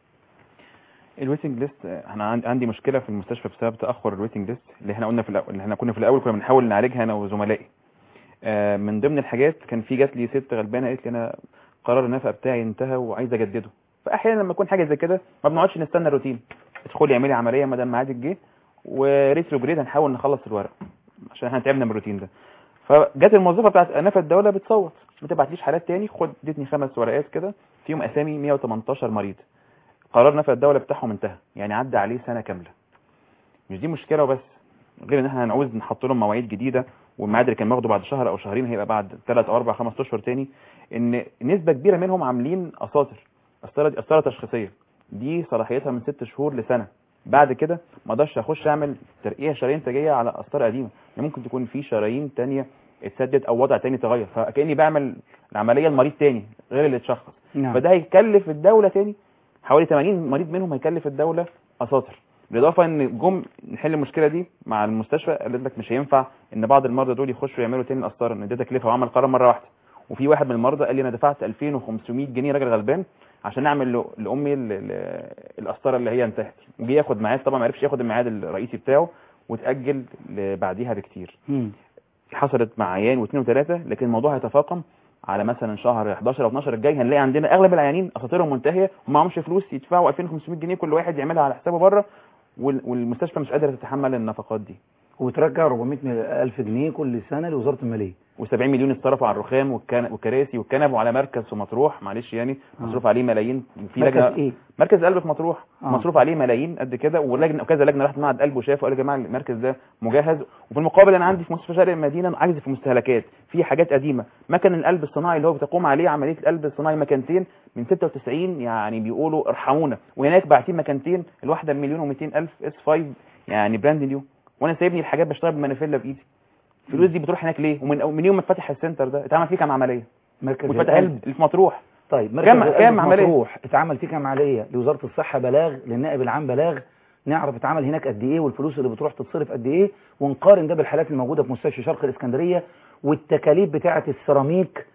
[SPEAKER 4] الويتنج ليست احنا عن- عندي مشكله في المستشفى بسبب تاخر الويتنج ليست اللي احنا قلنا في الاول اللي احنا كنا في الاول كنا بنحاول نعالجها انا وزملائي آه، من ضمن الحاجات كان في جات لي ست غلبانه قالت لي انا قرار النفقه بتاعي انتهى وعايز اجدده فاحيانا لما يكون حاجه زي كده ما بنقعدش نستنى الروتين ادخلي اعملي عمليه ما دام ميعادك جه وريتروجريد هنحاول نخلص الورق عشان احنا تعبنا من الروتين ده فجت الموظفه بتاعت نفقه الدوله بتصوت ما تبعتليش حالات تاني خد ادتني خمس ورقات كده فيهم اسامي 118 مريض قرار نفع الدولة بتاعهم انتهى يعني عدى عليه سنة كاملة مش دي مشكلة وبس غير ان احنا هنعوز نحط لهم مواعيد جديدة والميعاد اللي كان واخده بعد شهر او شهرين هيبقى بعد ثلاث او اربع خمس اشهر تاني ان نسبة كبيرة منهم عاملين اساطر اسطرة دي اسطرة تشخيصية دي صلاحيتها من ست شهور لسنة بعد كده ما اقدرش اخش اعمل ترقية شرايين تاجية على اسطرة قديمة يعني ممكن تكون في شرايين تانية اتسدد او وضع تاني تغير فكاني بعمل العملية المريض تاني غير اللي اتشخص
[SPEAKER 3] نعم
[SPEAKER 4] فده هيكلف الدولة تاني حوالي 80 مريض منهم هيكلف الدولة اساطر بالاضافه ان جم نحل المشكله دي مع المستشفى قالت لك مش هينفع ان بعض المرضى دول يخشوا يعملوا تاني القسطره ان ده تكلفه وعمل قرار مره واحده وفي واحد من المرضى قال لي انا دفعت 2500 جنيه راجل غلبان عشان اعمل له- لامي ال- ال- القسطره اللي هي انتهت وجي ياخد ميعاد طبعا ما عرفش ياخد الميعاد الرئيسي بتاعه وتاجل ل- بعديها بكتير
[SPEAKER 3] مم.
[SPEAKER 4] حصلت مع عيان واثنين وثلاثه لكن الموضوع هيتفاقم على مثلا شهر 11 او 12 الجاي هنلاقي عندنا اغلب العيانين اساطيرهم منتهيه ومعهمش فلوس يدفعوا 2500 جنيه كل واحد يعملها على حسابه بره وال- والمستشفى مش قادره تتحمل النفقات دي
[SPEAKER 3] وترجع 400 ألف جنيه كل سنة لوزارة المالية
[SPEAKER 4] و70 مليون اتصرفوا على الرخام والكن- والكراسي والكنب وعلى مركز في مطروح معلش يعني مصروف عليه ملايين في
[SPEAKER 3] مركز
[SPEAKER 4] لجنه
[SPEAKER 3] إيه؟
[SPEAKER 4] مركز قلب في مطروح
[SPEAKER 3] آه.
[SPEAKER 4] مصروف عليه ملايين قد كده ولجنه وكذا لجنه راحت معهد قلب وشافوا قالوا يا جماعه المركز ده مجهز وفي المقابل انا عندي في مستشفى شرق المدينه عجز في مستهلكات في حاجات قديمه مكن القلب الصناعي اللي هو بتقوم عليه عمليه القلب الصناعي مكانتين من 96 يعني بيقولوا ارحمونا وهناك باعتين مكانتين الواحده بمليون و200 الف اس 5 يعني براند نيو وانا سايبني الحاجات بشتغل بمانيفيلا بايدي الفلوس دي بتروح هناك ليه ومن من يوم ما اتفتح السنتر ده اتعمل فيه كام عمليه
[SPEAKER 3] مركز
[SPEAKER 4] واتفتح
[SPEAKER 3] القلب
[SPEAKER 4] اللي في مطروح
[SPEAKER 3] طيب مركز
[SPEAKER 4] كام-
[SPEAKER 3] القلب
[SPEAKER 4] كام
[SPEAKER 3] في
[SPEAKER 4] عملية؟
[SPEAKER 3] مطروح اتعمل فيه كام عملية لوزارة الصحة بلاغ للنائب العام بلاغ نعرف اتعمل هناك قد ايه والفلوس اللي بتروح تتصرف قد ايه ونقارن ده بالحالات الموجودة في مستشفى شرق الاسكندرية والتكاليف بتاعة السيراميك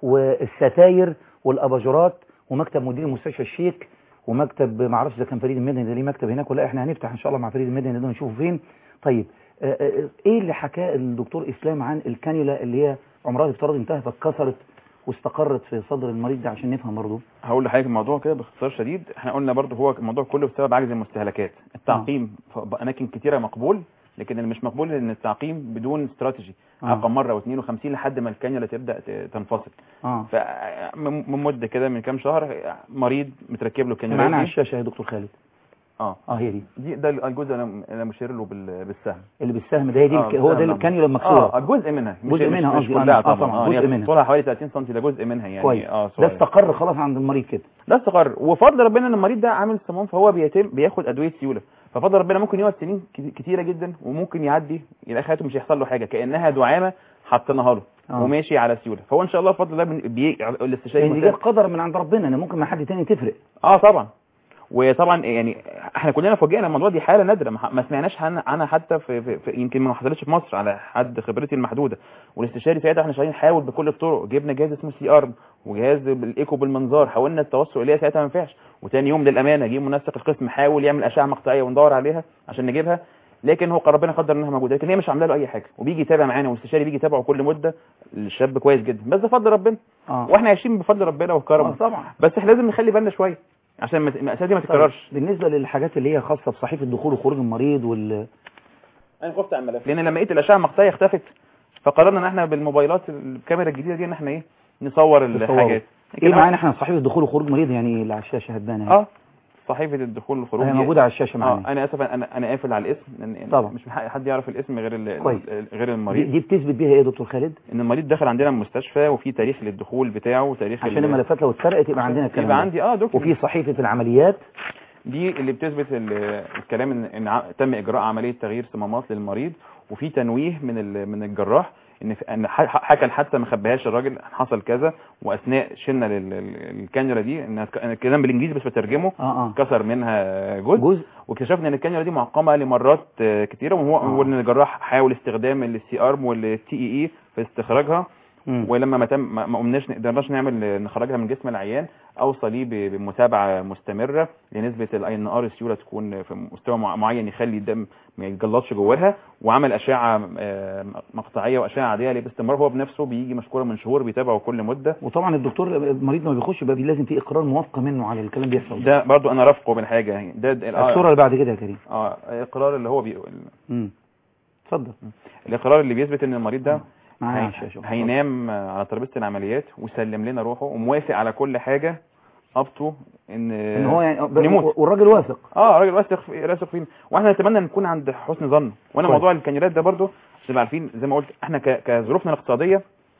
[SPEAKER 3] والستاير والاباجورات ومكتب مدير مستشفى الشيك ومكتب ما اعرفش اذا كان فريد المدني ده ليه مكتب هناك ولا احنا هنفتح ان شاء الله مع فريد المدني ده نشوفه فين طيب آه، آه، ايه اللي حكاه الدكتور اسلام عن الكانيولا اللي هي عمرها الافتراضي انتهى فاتكسرت واستقرت في صدر المريض ده عشان نفهم برضه
[SPEAKER 4] هقول لحضرتك الموضوع كده باختصار شديد احنا قلنا برضو هو الموضوع كله بسبب عجز المستهلكات التعقيم في اماكن كتيره مقبول لكن اللي مش مقبول ان التعقيم بدون استراتيجي
[SPEAKER 3] آه.
[SPEAKER 4] عقم مره واثنين وخمسين لحد ما الكانيولا تبدا ت- تنفصل
[SPEAKER 3] اه
[SPEAKER 4] فمن من مده كده من كام شهر مريض متركب له
[SPEAKER 3] معانا على
[SPEAKER 4] كانيولا
[SPEAKER 3] الشاشه يا دكتور خالد
[SPEAKER 4] اه
[SPEAKER 3] اه هي دي
[SPEAKER 4] دي ده الجزء اللي انا أنا مشير له بال- بالسهم
[SPEAKER 3] اللي بالسهم ده هي دي
[SPEAKER 4] آه،
[SPEAKER 3] الك- هو ده
[SPEAKER 4] بالسهم.
[SPEAKER 3] الكانيولا المكسوره
[SPEAKER 4] اه جزء منها مش
[SPEAKER 3] جزء
[SPEAKER 4] مش-
[SPEAKER 3] منها
[SPEAKER 4] مش
[SPEAKER 3] قصدي،
[SPEAKER 4] كلها
[SPEAKER 3] آه،
[SPEAKER 4] طبعا
[SPEAKER 3] طبعاً،
[SPEAKER 4] آه،
[SPEAKER 3] جزء
[SPEAKER 4] هي
[SPEAKER 3] منها.
[SPEAKER 4] طولها حوالي 30 سم ده جزء منها يعني
[SPEAKER 3] كويس
[SPEAKER 4] اه
[SPEAKER 3] ده
[SPEAKER 4] صغير.
[SPEAKER 3] استقر خلاص عند المريض كده
[SPEAKER 4] ده استقر وفضل ربنا ان المريض ده عامل صمام فهو بيتم بياخد ادويه سيوله ففضل ربنا ممكن يقعد سنين كت- كتيره جدا وممكن يعدي الى حياته مش هيحصل له حاجه كانها دعامه حطيناها له
[SPEAKER 3] آه.
[SPEAKER 4] وماشي على سيوله فهو ان شاء الله بفضل الله بن- بي... الاستشاري
[SPEAKER 3] يعني دي
[SPEAKER 4] المساعد-
[SPEAKER 3] قدر من عند ربنا ان ممكن مع حد تاني تفرق
[SPEAKER 4] اه طبعا وطبعا يعني احنا كلنا فوجئنا الموضوع دي حاله نادره ما ما سمعناش عن- عنها حتى في, في, في يمكن ما حصلتش في مصر على حد خبرتي المحدوده والاستشاري ساعتها احنا شغالين نحاول بكل الطرق جبنا جهاز اسمه سي ارم وجهاز بالايكو بالمنظار حاولنا التوصل اليها ساعتها ما ينفعش وتاني يوم للامانه جه منسق القسم حاول يعمل اشعه مقطعيه وندور عليها عشان نجيبها لكن هو ربنا قدر انها موجوده لكن هي مش عامله له اي حاجه وبيجي يتابع معانا والاستشاري بيجي يتابعه كل مده الشاب كويس جدا بس ده فضل ربنا
[SPEAKER 3] اه
[SPEAKER 4] واحنا عايشين بفضل ربنا
[SPEAKER 3] آه،
[SPEAKER 4] وكرمه
[SPEAKER 3] طبعا
[SPEAKER 4] بس احنا لازم نخلي بالنا شويه عشان ما- المأساة دي ما
[SPEAKER 3] طيب،
[SPEAKER 4] تتكررش
[SPEAKER 3] بالنسبه للحاجات اللي هي خاصه بصحيفه دخول وخروج المريض وال
[SPEAKER 4] انا خفت على الملف لان لما لقيت الاشعه المقطعيه اختفت فقررنا ان احنا بالموبايلات الكاميرا الجديده دي ان احنا ايه نصور الحاجات
[SPEAKER 3] ايه معانا احنا صحيفه دخول وخروج مريض يعني إيه اللي على الشاشه هتبان
[SPEAKER 4] اه صحيفه الدخول والخروج
[SPEAKER 3] هي
[SPEAKER 4] دي-
[SPEAKER 3] موجوده على الشاشه
[SPEAKER 4] اه
[SPEAKER 3] معانا
[SPEAKER 4] انا اسف انا انا قافل على الاسم لان
[SPEAKER 3] طبعا.
[SPEAKER 4] مش من حق حد يعرف الاسم غير ال-
[SPEAKER 3] كويس.
[SPEAKER 4] ال- غير
[SPEAKER 3] دي,
[SPEAKER 4] المريض
[SPEAKER 3] دي بتثبت بيها ايه يا دكتور خالد
[SPEAKER 4] ان المريض دخل عندنا المستشفى وفي تاريخ للدخول بتاعه وتاريخ
[SPEAKER 3] عشان
[SPEAKER 4] ال-
[SPEAKER 3] الملفات لو اتسرقت يبقى عندنا الكلام
[SPEAKER 4] يبقى
[SPEAKER 3] ده.
[SPEAKER 4] عندي اه دكتور
[SPEAKER 3] وفي صحيفه العمليات
[SPEAKER 4] دي اللي بتثبت ال- الكلام ان ان ع- تم اجراء عمليه تغيير صمامات للمريض وفي تنويه من ال- من الجراح ان في- ان ح- ح- حكى حتى ما خبيهاش الراجل حصل كذا واثناء شلنا لل- ال- الكانيولا دي ان أنا الكلام بالانجليزي بس بترجمه
[SPEAKER 3] اه اه
[SPEAKER 4] كسر منها جزء
[SPEAKER 3] جزء
[SPEAKER 4] واكتشفنا ان الكانيولا دي معقمه لمرات آه، كتيره وهو
[SPEAKER 3] آه.
[SPEAKER 4] هو ان الجراح حاول استخدام السي ارم والتي اي اي في استخراجها
[SPEAKER 3] مم.
[SPEAKER 4] ولما ما تم ما ما قمناش نقدرناش نعمل نخرجها من جسم العيان اوصى ليه ب- بمتابعه مستمره لنسبه الاي ان ار السيوله تكون في مستوى مع- معين يخلي الدم ما يتجلطش جواها وعمل اشعه آه، مقطعيه واشعه عاديه ليه باستمرار هو بنفسه بيجي مشكوره من شهور بيتابعه كل مده
[SPEAKER 3] وطبعا الدكتور المريض ما بيخش يبقى لازم في اقرار موافقه منه على الكلام بيحصل
[SPEAKER 4] ده برضو انا رافقه بالحاجه يعني ده ده-
[SPEAKER 3] الصوره اللي بعد كده يا كريم
[SPEAKER 4] اه الاقرار اللي هو بي...
[SPEAKER 3] امم اتفضل
[SPEAKER 4] الاقرار اللي بيثبت ان المريض ده
[SPEAKER 3] معايا على
[SPEAKER 4] هي...
[SPEAKER 3] الشاشه
[SPEAKER 4] هينام على ترابيزه العمليات وسلم لنا روحه وموافق على كل حاجه ابطو ان
[SPEAKER 3] ان هو يعني
[SPEAKER 4] نموت.
[SPEAKER 3] والراجل واثق
[SPEAKER 4] اه راجل واثق في- واثق فينا واحنا نتمنى نكون عند حسن ظن وانا
[SPEAKER 3] كويس.
[SPEAKER 4] موضوع الكانيولات ده برضو عشان نبقى عارفين زي ما قلت احنا ك... كظروفنا الاقتصاديه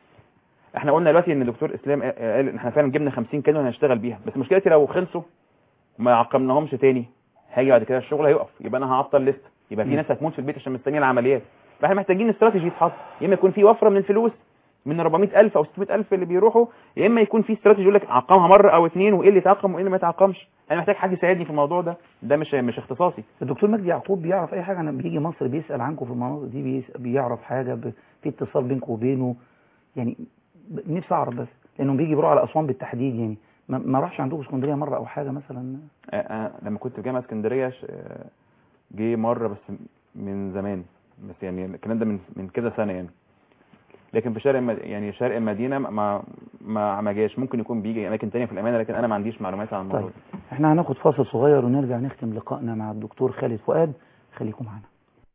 [SPEAKER 4] احنا قلنا دلوقتي ان الدكتور اسلام قال ان احنا فعلا جبنا 50 كانيولا هنشتغل بيها بس مشكلتي لو خلصوا وما عقمناهمش تاني هاجي بعد كده الشغل هيقف يبقى انا هعطل لسه يبقى في
[SPEAKER 3] مم.
[SPEAKER 4] ناس هتموت في البيت عشان مستنيين العمليات فاحنا محتاجين استراتيجي يتحط يا اما يكون في وفره من الفلوس من 400000 او 600000 اللي بيروحوا يا اما يكون في استراتيجي يقول لك عقمها مره او اتنين وايه اللي يتعقم وايه اللي ما يتعقمش انا محتاج حد يساعدني في الموضوع ده ده مش مش اختصاصي
[SPEAKER 3] الدكتور مجدي يعقوب بيعرف اي حاجه انا بيجي مصر بيسال عنكم في المناطق دي بيسأل بيعرف حاجه ب... في اتصال بينكم وبينه يعني ب- نفسي اعرف بس لانه بيجي بيروح على اسوان بالتحديد يعني ما, ما راحش عندكم اسكندريه مره او حاجه مثلا
[SPEAKER 4] آه، آه، لما كنت في جامعه اسكندريه ش- آه، جه مره بس من زمان بس يعني الكلام ده من من كذا سنه يعني لكن في شرق المد- يعني شرق المدينه ما ما ما جاش ممكن يكون بيجي اماكن تانية في الامانه لكن انا ما عنديش معلومات عن الموضوع
[SPEAKER 3] طيب
[SPEAKER 4] ده
[SPEAKER 3] احنا هناخد فاصل صغير ونرجع نختم لقائنا مع الدكتور خالد فؤاد خليكم معنا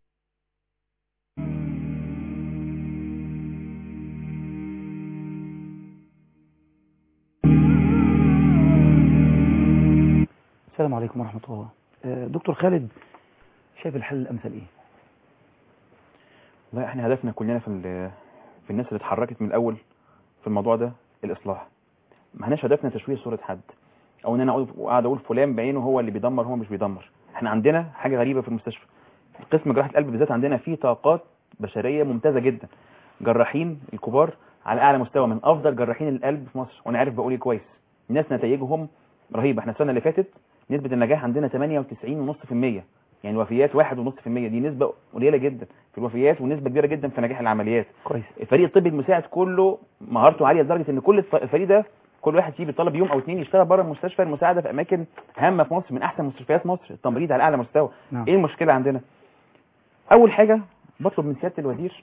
[SPEAKER 3] السلام عليكم ورحمة الله آه، دكتور خالد شايف الحل الأمثل إيه؟
[SPEAKER 4] والله احنا هدفنا كلنا في ال- في الناس اللي اتحركت من الاول في الموضوع ده الاصلاح ما احناش هدفنا تشويه صوره حد او ان انا اقعد قاعد اقول فلان بعينه هو اللي بيدمر هو مش بيدمر احنا عندنا حاجه غريبه في المستشفى قسم جراحه القلب بالذات عندنا فيه طاقات بشريه ممتازه جدا جراحين الكبار على اعلى مستوى من افضل جراحين القلب في مصر وانا عارف بقول ايه كويس الناس نتائجهم رهيبه احنا السنه اللي فاتت نسبه النجاح عندنا 98.5% يعني الوفيات 1.5% دي نسبه قليله جدا في الوفيات ونسبه كبيره جدا في نجاح العمليات
[SPEAKER 3] كويس
[SPEAKER 4] الفريق الطبي المساعد كله مهارته عاليه لدرجه ان كل الف- الفريق ده كل واحد فيه بيطلب يوم او اتنين يشتغل بره المستشفى المساعده في اماكن هامه في مصر من احسن مستشفيات مصر التمريض على اعلى مستوى
[SPEAKER 3] نعم
[SPEAKER 4] ايه المشكله عندنا اول حاجه بطلب من سياده الوزير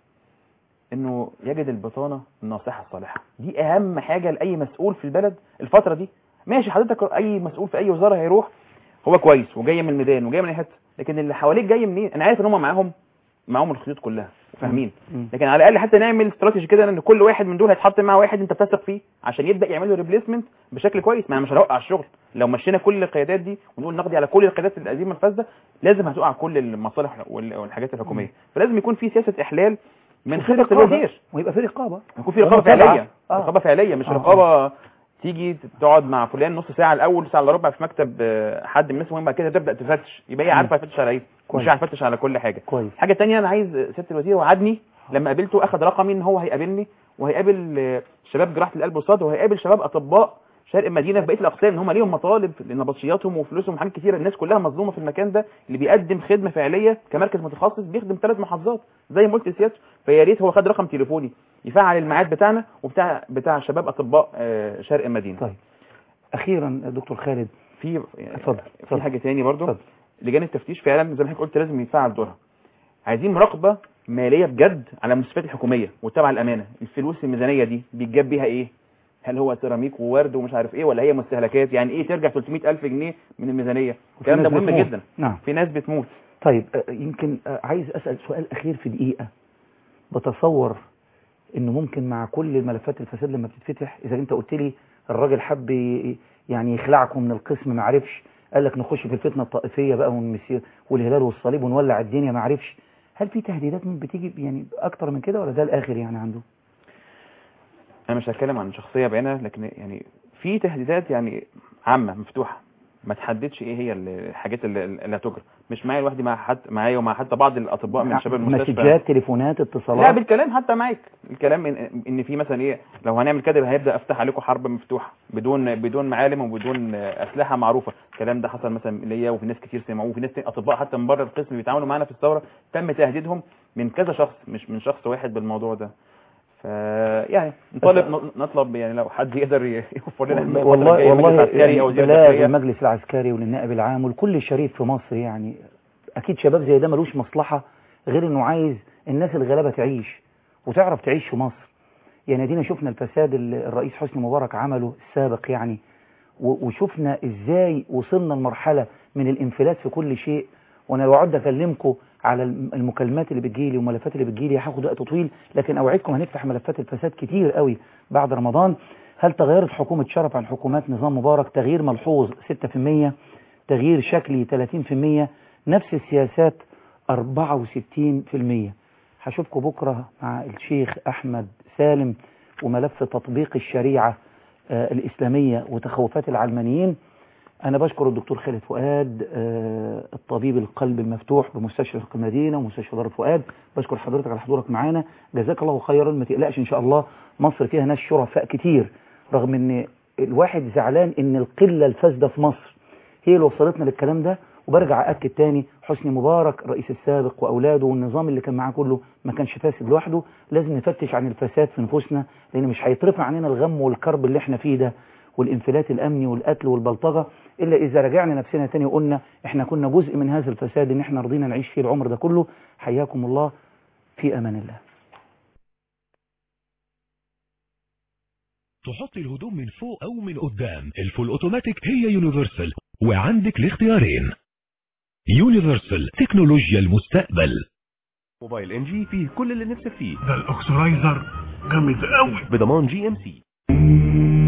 [SPEAKER 4] انه يجد البطانه الناصحه الصالحه دي اهم حاجه لاي مسؤول في البلد الفتره دي ماشي حضرتك اي مسؤول في اي وزاره هيروح هو كويس وجاي من الميدان وجاي من اي حته لكن اللي حواليك جاي منين انا عارف ان هم معاهم معاهم الخيوط كلها فاهمين
[SPEAKER 3] مم.
[SPEAKER 4] لكن على الاقل حتى نعمل استراتيجي كده ان كل واحد من دول هيتحط مع واحد انت بتثق فيه عشان يبدا يعمل له ريبليسمنت بشكل كويس ما انا مش هوقع الشغل لو مشينا كل القيادات دي ونقول نقضي على كل القيادات القديمه الفاسده لازم هتقع كل المصالح وال- والحاجات الحكوميه فلازم يكون في سياسه احلال من
[SPEAKER 3] وفي
[SPEAKER 4] خطه
[SPEAKER 3] رقابة.
[SPEAKER 4] الوزير
[SPEAKER 3] ويبقى في رقابة
[SPEAKER 4] يكون في رقابه
[SPEAKER 3] ومتابعة.
[SPEAKER 4] فعليه
[SPEAKER 3] آه.
[SPEAKER 4] رقابه فعليه مش
[SPEAKER 3] آه.
[SPEAKER 4] رقابه تيجي تقعد مع فلان نص ساعه الاول ساعه الا ربع في مكتب آه، حد من الناس مهم بعد كده تبدا تفتش يبقى هي
[SPEAKER 3] مم.
[SPEAKER 4] عارفه هتفتش على ايه
[SPEAKER 3] كويس.
[SPEAKER 4] مش هتفتش على كل حاجه
[SPEAKER 3] كويس
[SPEAKER 4] حاجه تانية انا عايز سياده الوزير وعدني لما قابلته اخذ رقمي ان هو هيقابلني وهيقابل آه، شباب جراحه القلب والصدر وهيقابل شباب اطباء شرق المدينه في بقيه الاقسام ان هم ليهم مطالب لنبطشياتهم وفلوسهم وحاجات كتيره الناس كلها مظلومه في المكان ده اللي بيقدم خدمه فعليه كمركز متخصص بيخدم ثلاث محافظات زي ما قلت لسيادته فيا ريت هو خد رقم تليفوني يفعل الميعاد بتاعنا وبتاع بتاع شباب اطباء آه، شرق المدينه
[SPEAKER 3] طيب أخيرا دكتور خالد
[SPEAKER 4] في
[SPEAKER 3] اتفضل،
[SPEAKER 4] في
[SPEAKER 3] اتفضل.
[SPEAKER 4] حاجه تاني برضو
[SPEAKER 3] اتفضل.
[SPEAKER 4] لجان التفتيش فعلا زي ما حضرتك قلت لازم يفعل دورها عايزين مراقبه ماليه بجد على المستشفيات الحكوميه والتابعه الامانه الفلوس الميزانيه دي بيتجاب بيها ايه هل هو سيراميك وورد ومش عارف ايه ولا هي مستهلكات يعني ايه ترجع 300000 جنيه من الميزانيه الكلام ده
[SPEAKER 3] ناس
[SPEAKER 4] مهم
[SPEAKER 3] بتموت.
[SPEAKER 4] جدا
[SPEAKER 3] نعم
[SPEAKER 4] في ناس بتموت
[SPEAKER 3] طيب آه، يمكن آه، عايز أسأل سؤال أخير في دقيقة بتصور إنه ممكن مع كل الملفات الفساد لما بتتفتح إذا أنت قلت لي الراجل حب ي- يعني يخلعكم من القسم ما عرفش قال لك نخش في الفتنة الطائفية بقى والمسير والهلال والصليب ونولع الدنيا ما عرفش هل في تهديدات من بتيجي يعني أكتر من كده ولا ده الآخر يعني عنده؟
[SPEAKER 4] انا مش هتكلم عن شخصيه بعينها لكن يعني في تهديدات يعني عامه مفتوحه ما تحددش ايه هي الحاجات اللي, اللي هتجرى مش معايا لوحدي مع حد معايا ومع حتى بعض الاطباء من شباب المستشفى
[SPEAKER 3] مسجات تليفونات
[SPEAKER 4] لا
[SPEAKER 3] اتصالات
[SPEAKER 4] بالكلام حتى معاك الكلام ان, إن في مثلا ايه لو هنعمل كده هيبدا افتح عليكم حرب مفتوحه بدون بدون معالم وبدون اسلحه معروفه الكلام ده حصل مثلا ليا وفي ناس كتير سمعوه وفي ناس تاني- اطباء حتى من بره القسم بيتعاملوا معانا في الثوره تم تهديدهم من كذا شخص مش من شخص واحد بالموضوع ده ف يعني نطالب نطلب يعني لو حد يقدر يوفر لنا الفترة
[SPEAKER 3] والله
[SPEAKER 4] الجاية مجلس
[SPEAKER 3] والله
[SPEAKER 4] عسكري او وزير
[SPEAKER 3] بلاغ
[SPEAKER 4] داخلية.
[SPEAKER 3] المجلس العسكري وللنائب العام ولكل شريف في مصر يعني اكيد شباب زي ده ملوش مصلحة غير انه عايز الناس الغلابة تعيش وتعرف تعيش في مصر يعني ادينا شفنا الفساد اللي الرئيس حسني مبارك عمله السابق يعني و- وشفنا ازاي وصلنا لمرحلة من الانفلات في كل شيء وانا لو اقعد اكلمكم على الم- المكالمات اللي بتجيلي والملفات اللي بتجيلي هاخد وقت طويل لكن اوعدكم هنفتح ملفات الفساد كتير قوي بعد رمضان هل تغيرت حكومة شرف عن حكومات نظام مبارك تغيير ملحوظ 6% تغيير شكلي 30% نفس السياسات 64% هشوفكم بكرة مع الشيخ أحمد سالم وملف تطبيق الشريعة آه، الإسلامية وتخوفات العلمانيين أنا بشكر الدكتور خالد فؤاد آه، الطبيب القلب المفتوح بمستشفى المدينة ومستشفى دار فؤاد بشكر حضرتك على حضورك معانا جزاك الله خيرا ما تقلقش إن شاء الله مصر فيها ناس شرفاء كتير رغم إن الواحد زعلان إن القلة الفاسدة في مصر هي اللي وصلتنا للكلام ده وبرجع أكد تاني حسني مبارك الرئيس السابق وأولاده والنظام اللي كان معاه كله ما كانش فاسد لوحده لازم نفتش عن الفساد في نفوسنا لأن مش هيترفع عننا الغم والكرب اللي احنا فيه ده والانفلات الامني والقتل والبلطجه الا اذا رجعنا نفسنا تاني وقلنا احنا كنا جزء من هذا الفساد ان احنا رضينا نعيش فيه العمر ده كله حياكم الله في امان الله
[SPEAKER 7] تحط الهدوم من فوق او من قدام الفول اوتوماتيك هي يونيفرسال وعندك الاختيارين يونيفرسال تكنولوجيا المستقبل
[SPEAKER 1] موبايل ان جي فيه كل اللي نفسك فيه
[SPEAKER 2] ده الاكسرايزر جامد قوي
[SPEAKER 1] بضمان جي ام سي